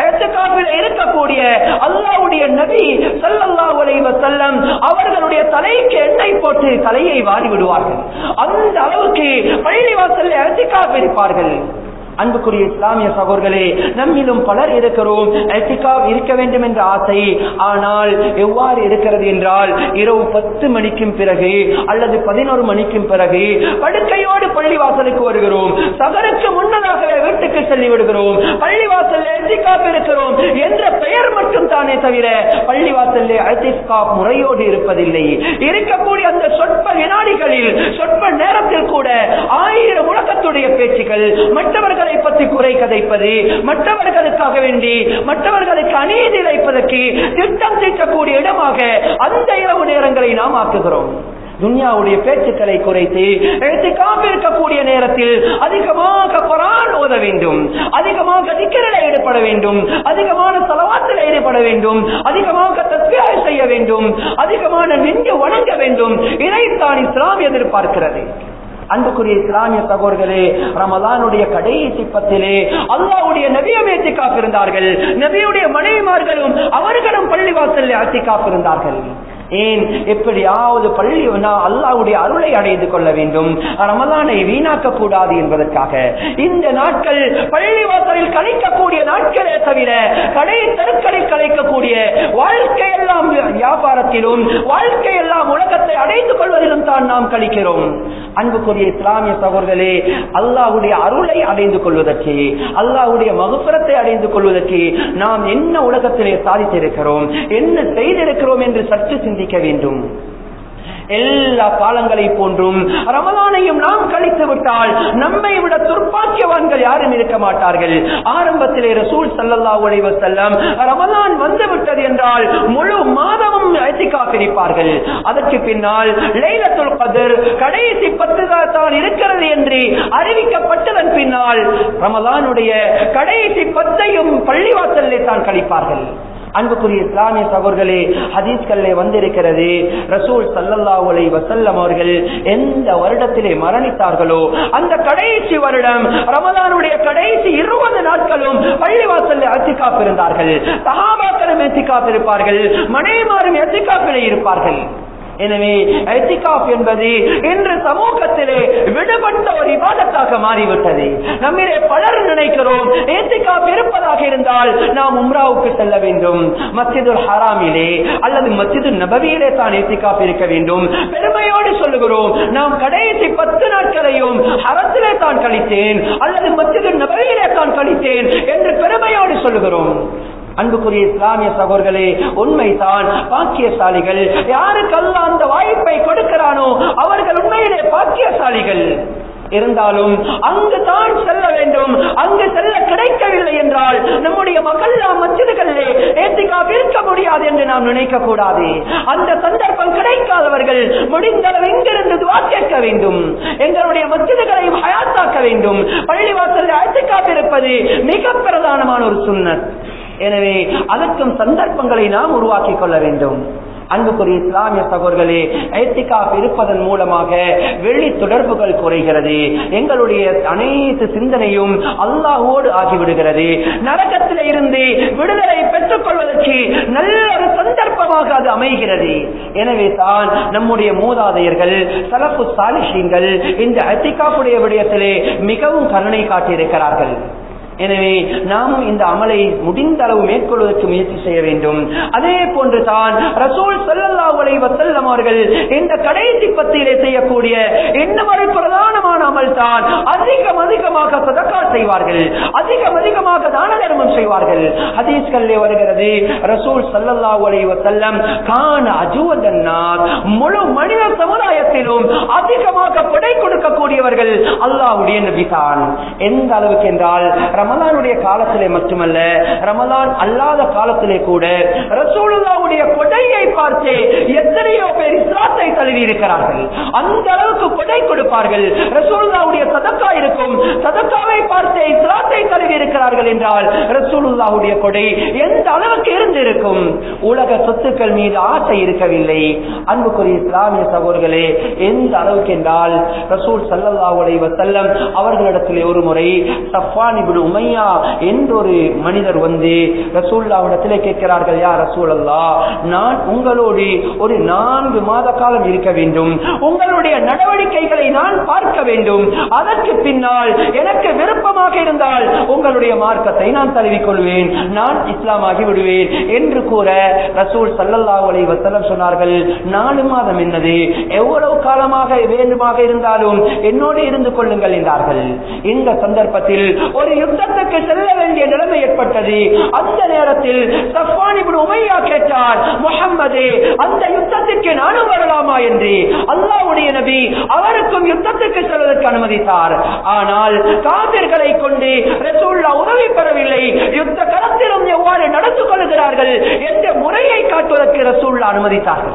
இருக்கக்கூடிய அல்லாவுடைய நபி ஸல்லல்லாஹு அலைஹி வஸல்லம் அவர்களுடைய தலைக்கு எண்ணெய் போட்டு தலையை வாரி விடுவார்கள் அந்த அளவுக்கு பள்ளி வாசல்ல எத்திகாப் இருப்பார்கள் அன்புக்குரிய இஸ்லாமிய சகோதரர்களே நம்மிலும் பலர் இருக்கிறோம் எத்திகாப் இருக்க வேண்டும் என்ற ஆசை ஆனால் எவ்வாறு இருக்கிறது என்றால் இரவு பத்து மணிக்கும் பிறகு அல்லது பதினோரு மணிக்கும் பிறகு படுக்கையோடு பள்ளிவாசலுக்கு வருகிறோம் சகருக்கு முன்னதாகவே வீட்டுக்கு செல்லி விடுகிறோம் பள்ளிவாசல் எத்திகாப் இருக்கிறோம் என்ற பெயர் மட்டும் தானே தவிர பள்ளிவாசல் எத்திகாப் முறையோடு இருப்பதில்லை இருக்கக்கூடிய அந்த சொற்ப வினாடிகளில் சொற்ப நேரத்தில் கூட ஆயிரம் முழக்கத்துடைய பேச்சுக்கள் மற்றவர்களை பற்றி குறை கதைப்பது மற்றவர்களுக்காக வேண்டி மற்றவர்களுக்கு அநீதி இழைப்பதற்கு திட்டம் தீட்டக்கூடிய இடமாக அந்த இரவு நேரங்களை நாம் ஆக்குகிறோம் துன்யாவுடைய பேச்சுக்களை குறைத்து எழுத்துக்காக இருக்கக்கூடிய நேரத்தில் அதிகமாக குரான் ஓத வேண்டும் அதிகமாக திக்கரில் ஈடுபட வேண்டும் அதிகமான தலவாத்தில் ஈடுபட வேண்டும் அதிகமாக தத்வியாய் செய்ய வேண்டும் அதிகமான நின்று வணங்க வேண்டும் இதைத்தான் இஸ்லாம் எதிர்பார்க்கிறது அன்புக்குரிய இஸ்லாமிய சகோதரர்களே ரமலானுடைய கடைசி பத்திலே அல்லாவுடைய நபியம் ஏத்திக்காப் இருந்தார்கள் நபியுடைய மனைவிமார்களும் அவர்களும் பள்ளிவாசல் ஏத்திக்காப் இருந்தார்கள் ஏன் எப்படியாவது பள்ளி அல்லாவுடைய அருளை அடைந்து கொள்ள வேண்டும் ரமலானை வீணாக்க கூடாது என்பதற்காக இந்த நாட்கள் பள்ளிவாசலில் கலைக்கக்கூடிய நாட்களே தவிர கடை தெருக்களில் கலைக்கக்கூடிய வாழ்க்கையெல்லாம் வியாபாரத்திலும் வாழ்க்கையெல்லாம் உலகத்தை அடைந்து கொள்வதிலும் தான் நாம் கழிக்கிறோம் அன்புக்குரிய இஸ்லாமிய சகோதரர்களே அல்லாஹ்வுடைய அருளை அடைந்து கொள்வதற்கு அல்லாஹ்வுடைய மகுபுரத்தை அடைந்து கொள்வதற்கு நாம் என்ன உலகத்திலே சாதித்திருக்கிறோம் என்ன செய்திருக்கிறோம் என்று சற்று சிந்திக்க வேண்டும் எல்லா காலங்களை போன்றும் ரமலானையும் நாம் கழித்து விட்டால் நம்மை விட துர்ப்பாக்கியவான்கள் யாரும் இருக்க மாட்டார்கள் ஆரம்பத்திலே ரசூல் சல்லல்லாஹு அலைஹி வஸல்லம் ரமலான் வந்து விட்டது என்றால் முழு மாதமும் ஐத்திகாஃப் இருப்பார்கள் அதற்கு பின்னால் லைலத்துல் கத்ர் கடைசி பத்து தான் இருக்கிறது என்று அறிவிக்கப்பட்டதன் பின்னால் ரமலானுடைய கடைசி பத்தையும் பள்ளிவாசலிலே தான் கழிப்பார்கள் அன்புக்குரிய இஸ்லாமிய சகோதரர்களே ஹதீஸ்களிலே வந்திருக்கிறது ரசூல் சல்லல்லாஹு அலைஹி வஸல்லம் அவர்கள் எந்த வருடத்திலே மரணித்தார்களோ அந்த கடைசி வருடம் ரமலானுடைய கடைசி இருபது நாட்களும் பள்ளிவாசல்ல அத்திகாப் இருந்தார்கள் சஹாபாக்களும் எத்திகாப் இருப்பார்கள் மனைமாரும் எத்திகாப்பிலே இருப்பார்கள் எனவே எத்திகாப் என்பது இன்று சமூகத்திலே விடுபட்ட ஒரு இபாதத்தாக மாறிவிட்டது நம்மிலே பலர் நினைக்கிறோம் எத்திகாப் இருப்பதாக இருந்தால் நாம் உம்ராவுக்கு செல்ல வேண்டும் மஸ்ஜிதுல் ஹராமிலே அல்லது மஸ்ஜிது நபவியிலே தான் எத்திகாப் இருக்க வேண்டும் பெருமையோடு சொல்லுகிறோம் நாம் கடைசி பத்து நாட்களையும் ஹரத்திலே தான் கழித்தேன் அல்லது மஸ்ஜிது நபவியிலே தான் கழித்தேன் என்று பெருமையோடு சொல்லுகிறோம் அன்புக்குரிய இஸ்லாமிய சகோதரர்களே உண்மைதான் பாக்கியசாலிகள் யாருக்கெல்லாம் அந்த வாய்ப்பை கொடுக்கிறானோ அவர்கள் உண்மையிலே பாக்கியசாலிகள் இருந்தாலும் அங்கு தான் செல்ல வேண்டும் அங்கு செல்ல கிடைக்கவில்லை என்றால் நம்முடைய மகல்லா மச்சிதுகளிலே ஏத்திக்காப் இருக்க முடியாது என்று நாம் நினைக்க கூடாது அந்த சந்தர்ப்பம் கிடைக்காதவர்கள் முடிந்தளவு எங்கிருந்து துவா கேட்க வேண்டும் எங்களுடைய மச்சிதுகளையும் ஹயாத்தாக்க வேண்டும் பள்ளிவாசலில் ஏத்திக்காப் இருப்பது மிக பிரதானமான ஒரு சுண்ணத் எனவே அதற்கும் சந்தர்ப்பங்களை நாம் உருவாக்கிக் கொள்ள வேண்டும் அன்புக்குரிய இஸ்லாமிய சகோதரர்களே ஐத்திகாப் இருப்பதன் மூலமாக வெள்ளி தொடர்புகள் குறைகிறது எங்களுடைய அனைத்து சிந்தனையும் அல்லாஹோடு ஆகிவிடுகிறது நரகத்தில இருந்து விடுதலை பெற்றுக் கொள்வதற்கு நல்ல ஒரு சந்தர்ப்பமாக அது அமைகிறது எனவே தான் நம்முடைய மூதாதையர்கள் சலப்பு சாலிஷீங்கள் இந்த ஐத்திகாப்புடைய விடயத்திலே மிகவும் கருணை காட்டியிருக்கிறார்கள் எனவே நாமும் இந்த அமலை முடிந்த அளவு மேற்கொள்வதற்கு முயற்சி செய்ய வேண்டும் அதே போன்று தான் ரசூல் சல்லல்லாஹு அலைஹி வஸல்லம் அவர்கள் இந்த கடைசி பத்தியிலே செய்யக்கூடிய இன்னும் ஒரு பிரதானமான அமல் தான் அதிகம் அதிகமாக சதக்கா செய்வார்கள் அதிகம் அதிகமாக தான தர்மம் செய்வார்கள் ஹதீஸ்களிலே வருகிறது ரசூல் சல்லல்லாஹு அலைஹி வஸல்லம் கான அஜுவதன்னார் முழு மனித சமுதாயத்திலும் அதிகமாக கொடை கொடுக்கக்கூடியவர்கள் அல்லாஹ்வுடைய நபி தான் எந்த அளவுக்கு என்றால் ரமலானுடைய காலத்திலே மட்டுமல்ல ரமலான் அல்லாத காலத்திலே கூட ரசூலுல்லாவுடைய கொடையை பார்த்து எத்தனையோ பேர் இஸ்லாத்தை தழுவி இருக்கிறார்கள் அந்த அளவுக்கு கொடை கொடுப்பார்கள் ரசூலுல்லாவுடைய சதக்கா இருக்கும் சதக்காவை பார்த்து இஸ்லாத்தை தழுவி இருக்கிறார்கள் என்றால் ரசூலுல்லாவுடைய கொடை எந்த அளவுக்கு இருந்திருக்கும் உலக சொத்துக்கள் மீது ஆசை இருக்கவில்லை அன்புக்குரிய இஸ்லாமிய சகோதரர்களே எந்த அளவுக்கு என்றால் ரசூல் சல்லல்லாஹு அலைஹி வஸல்லம் அவர்களிடத்திலே ஒரு முறை சஃபான் இப்னு உமையா என்றொரு மனிதர் வந்து ரசூல்லாவிடத்திலே கேட்கிறார்கள் யா ரசூல் அல்லா நான் உங்களோடு ஒரு நான்கு மாத காலம் இருக்க வேண்டும் உங்களுடைய நடவடிக்கைகளை நான் பார்க்க வேண்டும் அதற்கு பின்னால் எனக்கு விருப்பமாக இருந்தால் உங்களுடைய மார்க்கத்தை நான் தழுவிக் கொள்வேன் நான் இஸ்லாமாகி விடுவேன் என்று கூற ரசூல் சல்லல்லாஹு அலைஹி வஸல்லம் சொன்னார்கள் நாலு மாதம் என்னது எவ்வளவு காலமாக வேண்டுமாக இருந்தாலும் என்னோடு இருந்து கொள்ளுங்கள் என்றார்கள் இந்த சந்தர்ப்பத்தில் ஒரு யுத்தத்துக்கு செல்ல வேண்டிய நிலைமை ஏற்பட்டது அந்த நேரத்தில் சஃபான் இப்னு உமையா கேட்டார் முஹம்மது அந்த யுத்தத்திற்கு நானும் வரலாமா என்று அல்லாஹ்வுடைய நபி அவருக்கும் யுத்தத்துக்கு செல்வதற்கு அனுமதித்தார் ஆனால் காபிர்களை கொண்டு ரசூல்லா உதவி பெறவில்லை யுத்த களத்திலும் எவ்வாறு நடந்து கொள்கிறார்கள் என்ற முறையை காட்டுவதற்கு ரசூல்லா அனுமதித்தார்கள்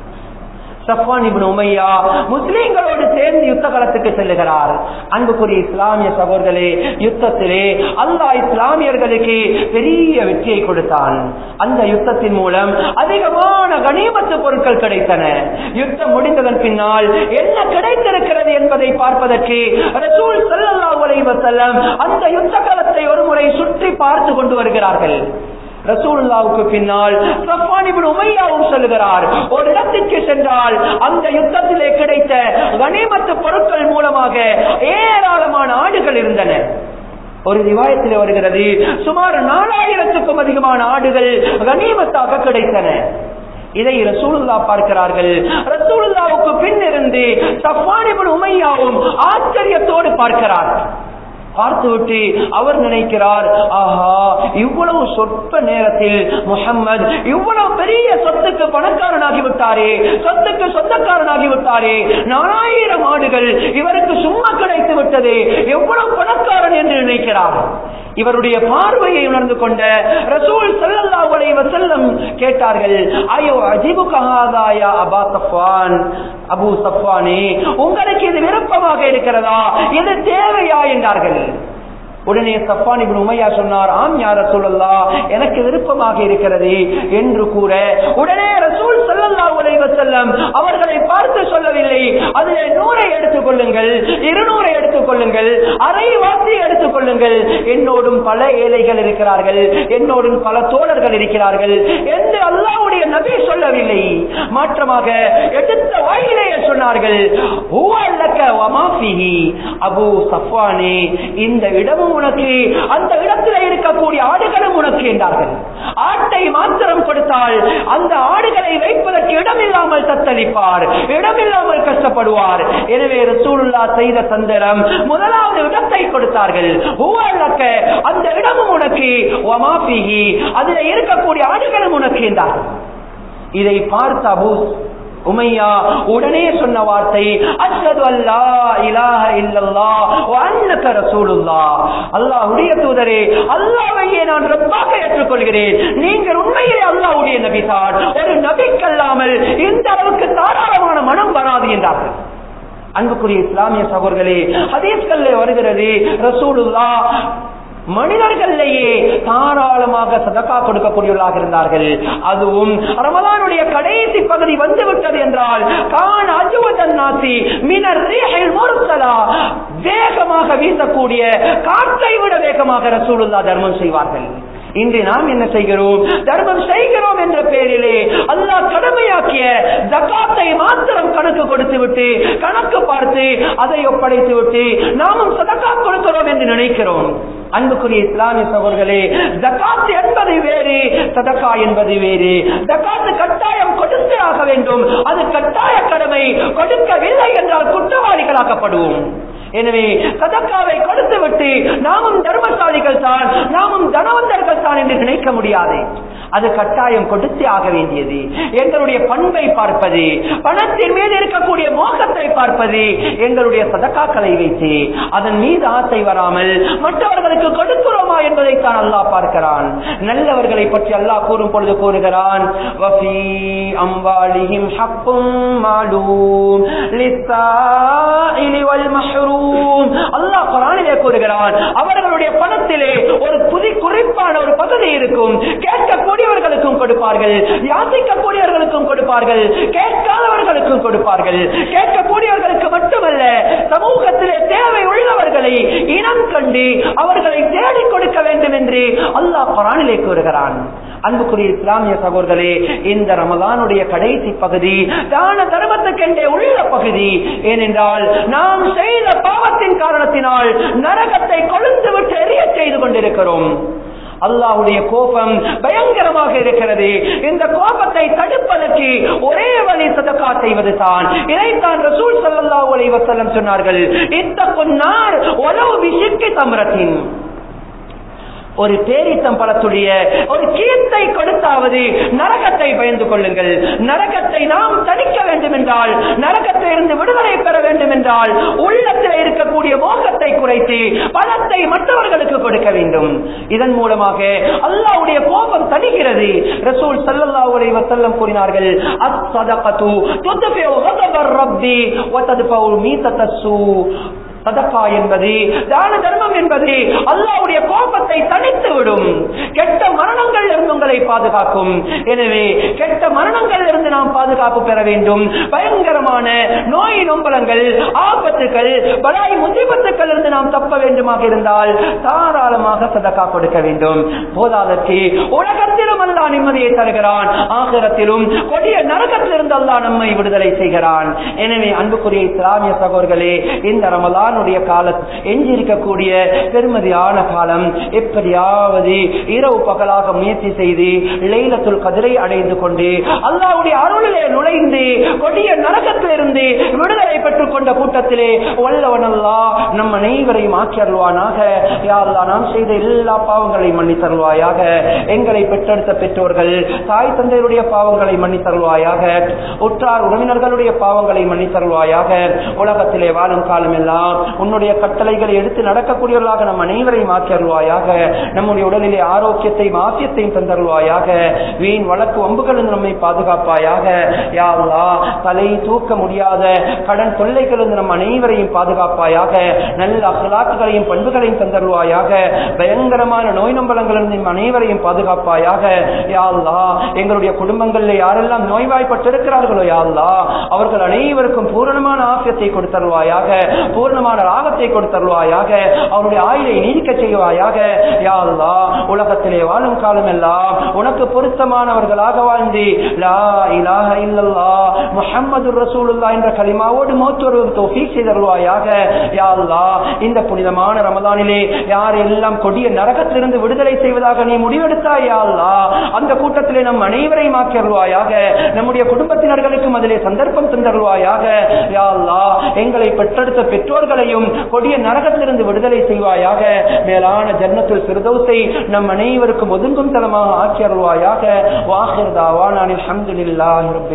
சஃபான் இப்னு உமையா முஸ்லிம்களோடு சேர்ந்து யுத்த களத்துக்கு செல்லுகிறார் அன்புக்குரிய இஸ்லாமிய சகோதரர்களே யுத்தத்திலே அல்லாஹ் இஸ்லாமியர்களுக்கு பெரிய வெற்றியை கொடுத்தான் அந்த யுத்தத்தின் மூலம் அதிகமான கனிமத்து பொருட்கள் கிடைத்தன யுத்தம் முடிந்ததன் பின்னால் என்ன கிடைத்திருக்கிறது என்பதை பார்ப்பதற்கு ரசூல் ஸல்லல்லாஹு அலைஹி வஸல்லம் அந்த யுத்த களத்தை ஒருமுறை சுற்றி பார்த்து கொண்டு வருகிறார்கள் ரசூலுல்லாவுக்கு பின்னால் சஃபான் இப்னு உமையாவும் சொல்லுகிறார் ஒரு இடத்திற்கு சென்றால் அந்த யுத்தத்திலே கிடைத்த கனிமத்து பொருட்கள் மூலமாக ஏராளமான ஆடுகள் இருந்தன ஒரு ரிவாயத்தில் வருகிறது சுமார் நாலாயிரத்துக்கும் அதிகமான ஆடுகள் கனிமத்தாக கிடைத்தன இதை ரசூலுல்லா பார்க்கிறார்கள் ரசூலுல்லாவுக்கு பின் இருந்து சஃபான் இப்னு உமையாவும் ஆச்சரியத்தோடு பார்க்கிறார் பார்த்துவிட்டு அவர் நினைக்கிறார் ஆஹா இவ்வளவு சொற்ப நேரத்தில் முகம்மது இவ்வளவு பெரிய சொத்துக்கு பணக்காரனாகி விட்டாரே சொத்துக்கு சொந்தக்காரனாகி விட்டாரே நாலாயிரம் ஆடுகள் இவருக்கு சும்மா கிடைத்து விட்டது எவ்வளவு பணக்காரன் என்று நினைக்கிறார் இவருடைய பார்வையை உணர்ந்து கொண்ட ரசூல் ஸல்லல்லாஹு அலைஹி வஸல்லம் கேட்டார்கள் ஐயோ அஜிபு கஹாதாயா அபா சஃபான் அபு சஃபானே உங்களுக்கு இது விருப்பமாக இருக்கிறதா இது தேவையா என்றார்கள் உடனே சப்பான் இப்னு உமையா சொன்னார் ஆம் யார் ரசூலல்லா எனக்கு விருப்பமாக இருக்கிறது என்று கூற உடனே ரசூல் ஸல்லல்லாஹு அலைஹி வஸல்லம் அவர்களை பார்த்து சொல்லவில்லை அதிலே நூறை எடுத்துக் கொள்ளுங்கள் இருநூறை எடுத்துக் கொள்ளுங்கள் அரை வாசி எடுத்துக் கொள்ளுங்கள் என்னோடும் பல ஏழைகள் இருக்கிறார்கள் என்னோடும் பல தோழர்கள் இருக்கிறார்கள் என்று அல்லாஹ்வுடைய நபி சொல்லவில்லை மாற்றமாக எடுத்த வாயிலேயே சொன்னார்கள் "ஹுவ லக்க வமா ஃபீஹி." அபூ சஃப்வானே இந்த இடமும் உனக்கு அந்த இடத்தில் இருக்கக்கூடிய ஆடுகளும் உனக்கு என்றார்கள் ஆட்டை மாத்திரம் கொடுத்தால் அந்த ஆடுகளை வைப்பதற்கு இடமில்லாமல் தத்தளிப்பார் இடமில்லாமல் கஷ்டப்படுவார் எனவே ரசூலுல்லா செய்த தந்திரம் முதலாவது இடத்தை கொடுத்தார்கள் "ஹுவ லக்க." அந்த இடமும் உனக்கு வமா ஃபீஹி. அதில் இருக்கக்கூடிய ஆடுகளும் உனக்கு என்றார்கள் இதை பார்த்த அபூ உமையா உடனே சொன்ன வார்த்தை அஷ்ஹது அல்லா இலாஹ இல்லல்லாஹ் வ அன்னக ரசூலுல்லாஹ் அல்லாஹ்வுடைய தூதரே அல்லாஹ்வையே நான் ரப்பாக ஏற்றுக்கொள்கிறேன் நீங்கள் உண்மையிலே அல்லாஹ்வுடைய நபிதான் ஒரு நபிக்கல்லாமல் இந்த அளவுக்கு தாராளமான மனம் வராது என்றார்கள் அன்புக்குரிய இஸ்லாமிய சகோதரர்களே ஹதீஸ்கள்ல வருகிறது ரசூலுல்லா மனிதர்களையே தாராளமாக சதக்கா கொடுக்கக்கூடியவர்களாக இருந்தார்கள் அதுவும் ரமலானுடைய கடைசி பகுதி வந்து விட்டது என்றால் கான் அஜுவதன் நாசி மினர் ரீஹில் முர்சலா வேகமாக வீசக்கூடிய காற்றை விட வேகமாக ரசூலுல்லா தர்மம் செய்வார்கள் இன்று நாம் என்ன செய்கிறோம் தர்மம் செய்கிறோம் என்ற பெயரிலே அல்லாஹ் கடமையாக்கிய ஜக்காத்தை மாத்திரம் கணக்கு கொடுத்து விட்டு கணக்கு பார்த்து அதை ஒப்படைத்து விட்டு நாமும் சதக்கா கொடுக்கிறோம் என்று நினைக்கிறோம் அன்புக்குரிய இஸ்லாமிய சகோதரர்களே ஜக்காத் என்பது வேறு சதக்கா என்பது வேறு ஜக்காத்து கட்டாயம் கொடுத்தே ஆக வேண்டும் அது கட்டாய கடமை கொடுக்கவில்லை என்றால் குற்றவாளிகளாக்கப்படுவோம் எனவே சதக்காவை கொடுத்து விட்டு நாமும் தர்மசாலிகள் தான் நாமும் தனவந்தர்கள் தான் என்று நினைக்க முடியாது அது கட்டாயம் கொடுத்தே ஆக வேண்டியது எங்களுடைய பண்பை பார்ப்பது பணத்தின் மீது இருக்கக்கூடிய மோகத்தை பார்ப்பது எங்களுடைய சதக்காக்களை வைத்து அதன் மீது ஆசை வராமல் மற்றவர்களுக்கு கொடுக்கிறோமா என்பதைத்தான் அல்லாஹ் பார்க்கிறான் நல்லவர்களை பற்றி அல்லாஹ் கூறும் பொழுது கூறுகிறான் வஃபீ அம்வாலிஹிம் ஹக்கும் மாலூம் லிஸ்ஸாயிலி வல் மஹ்ரூம் அல்லாஹ் குர்ஆனிலே கூறுகிறான் அவர்களுடைய பணத்திலே ஒரு புதி குறிப்பான ஒரு பகுதி இருக்கும் கேட்கக்கூடியவர்களுக்கும் கொடுப்பார்கள் யாசிக்கக்கூடியவர்களுக்கும் கொடுப்பார்கள் கேட்காதவர்களுக்கும் கொடுப்பார்கள் கேட்கக்கூடியவர்களுக்கு மட்டுமல்ல சமூகத்திலே தேவை உள்ளவர்களை இனம் கண்டு அவர்களை தேடி கொடுக்க வேண்டும் என்று அல்லாஹ் குரானிலே கூறுகிறான் அன்புக்குரிய இஸ்லாமிய சகோதரே இந்த ரமதானுடைய கடைசி பகுதி தான தர்மத்துக்கென்றே உள்ள பகுதி ஏனென்றால் நாம் செய்த பாவத்தின் காரணத்தினால் நரகத்தை கொழுந்து விட்டு எரிய செய்து கொண்டிருக்கிறோம் அல்லாஹுடைய கோபம் பயங்கரமாக இருக்கிறது இந்த கோபத்தை தடுப்பதற்கு ஒரே வழி சதக்கா செய்வது தான் இதைத்தான் ரசூல் ஸல்லல்லாஹு அலைஹி வஸல்லம் சொன்னார்கள் இத்தகுன்னார் உலவு பிஷிக்கி தம்ரத்தின் ஒரு பேரித்தம் பழத்துடைய ஒரு கீர்த்தை கொடுத்தாவது நரகத்தை பயந்து கொள்ளுங்கள் நரகத்தை நாம் தணிக்க வேண்டும் என்றால் நரகத்தை இருந்து விடுதலை பெற வேண்டும் என்றால் உள்ளத்தில் இருக்கக்கூடிய மோகத்தை குறைத்து பணத்தை மற்றவர்களுக்கு கொடுக்க வேண்டும் இதன் மூலமாக அல்லாவுடைய கோபம் தணிகிறது ரசூல் சல்லல்லாஹு அலைஹி வஸல்லம் கூறினார்கள் அஸ்-ஸதகத்து துத்ஃபிஉ கதபர் ரப்பி வ தத்ஃபஉ மீத்தத்தஸ்ஸூ சதக்கா என்பது தான தர்மம் என்பது அல்லாவுடைய கோபத்தை தனித்து விடும் கெட்ட மரணங்கள் இருந்து உங்களை பாதுகாக்கும் எனவே கெட்ட மரணங்கள் இருந்து நாம் பாதுகாப்பு பெற வேண்டும் பயங்கரமான நோய் நொம்பலங்கள் ஆபத்துகள் பலாய் முசிபத்துக்கள் இருந்து நாம் தப்ப வேண்டுமாக இருந்தால் தாராளமாக சதக்கா கொடுக்க வேண்டும் போதாதற்கு உலகத்திலும் அல்லா நிம்மதியை தருகிறான் ஆகரத்திலும் கொடிய நரகத்திலிருந்து அல்லா நம்மை விடுதலை செய்கிறான் எனவே அன்புக்குரிய இஸ்லாமிய சகோதரர்களே இந்த ரமலான் ரமலானுடைய கால எஞ்சிருக்கக்கூடிய பெருமதியான காலம் எப்படியாவது இரவு பகலாக முயற்சி செய்து லைலத்துல் கதிரை அடைந்து கொண்டு அல்லாவுடைய அருளிலே நுழைந்து கொடிய நரகத்திலிருந்து விடுதலை பெற்றுக் கொண்ட கூட்டத்திலே வல்லவனல்லா நம் அனைவரையும் ஆக்கி அருள்வானாக யாருலா நாம் செய்த எல்லா பாவங்களையும் மன்னி தருவாயாக எங்களை பெற்றெடுத்த பெற்றோர்கள் தாய் தந்தையருடைய பாவங்களை மன்னி தருவாயாக உற்றார் உறவினர்களுடைய பாவங்களை மன்னி தருவாயாக உலகத்திலே வாழும் காலம் எல்லாம் உன்னுடைய கட்டளைகளை எடுத்து நடக்கக்கூடியவர்களாக நம் அனைவரையும் ஆக்கியருள்வாயாக நம்முடைய உடலிலே ஆரோக்கியத்தையும் ஆசியத்தையும் தந்தருள்வாயாக வீண் வழக்கு வம்புகளிலிருந்து நம்மை பாதுகாப்பாயாக யா அல்லாஹ் தலை தூக்க முடியாத கடன் தொல்லைகளிலிருந்து நம் அனைவரையும் பாதுகாப்பாயாக நல்ல அகலாக்குகளையும் பண்புகளையும் தந்தருள்வாயாக பயங்கரமான நோய் நம்பலங்களிலிருந்து நம் அனைவரையும் பாதுகாப்பாயாக யா அல்லாஹ் எங்களுடைய குடும்பங்களில் யாரெல்லாம் நோய்வாய்ப்பட்டிருக்கிறார்களோ யா அல்லாஹ் அவர்கள் அனைவருக்கும் பூரணமான ஆசியத்தை கொடுத்தருள்வாயாக பூர்ணமான ராகத்தை கொடுத்தருள்வாயாக அவருடைய ஆயுளை நீடிக்க செய்வாயாக யா அல்லாஹ் உலகத்திலே வாழும் காலம் எல்லாம் உனக்கு பொருத்தமானவர்களாக வாழ்ந்து லா இலாஹ இல்லல்லாஹ் முஹம்மது ரசூலுல்லாஹ் என்ற கலிமாவோடு மௌத்தொரு தௌஃபீக் செய்தருள்வாயாக யா அல்லாஹ் இந்த புனிதமான ரமதானிலே யாரெல்லாம் கொடிய நரகத்திலிருந்து விடுதலை செய்வதாக நீ முடிவெடுத்தாய் யா அல்லாஹ் அந்த கூட்டத்திலே நம் அனைவரையும் ஆக்கியருள்வாயாக நம்முடைய குடும்பத்தினர்களுக்கும் அதிலே சந்தர்ப்பம் தந்தருள்வாயாக யா அல்லாஹ் எங்களை பெற்றெடுத்த பெற்றோர்களையும் கொடிய நரகத்திலிருந்து விடுதலை செய்வாயாக மேலான ஜன்னத்துல் ஃபிர்தௌஸை நம் அனைவருக்கும் ஒதுங்கும் தலமாக ஆக்கி அருள்வாயாக வாஹிர் தாவான் அல்ஹம்துலில்லாஹி ரப்பில்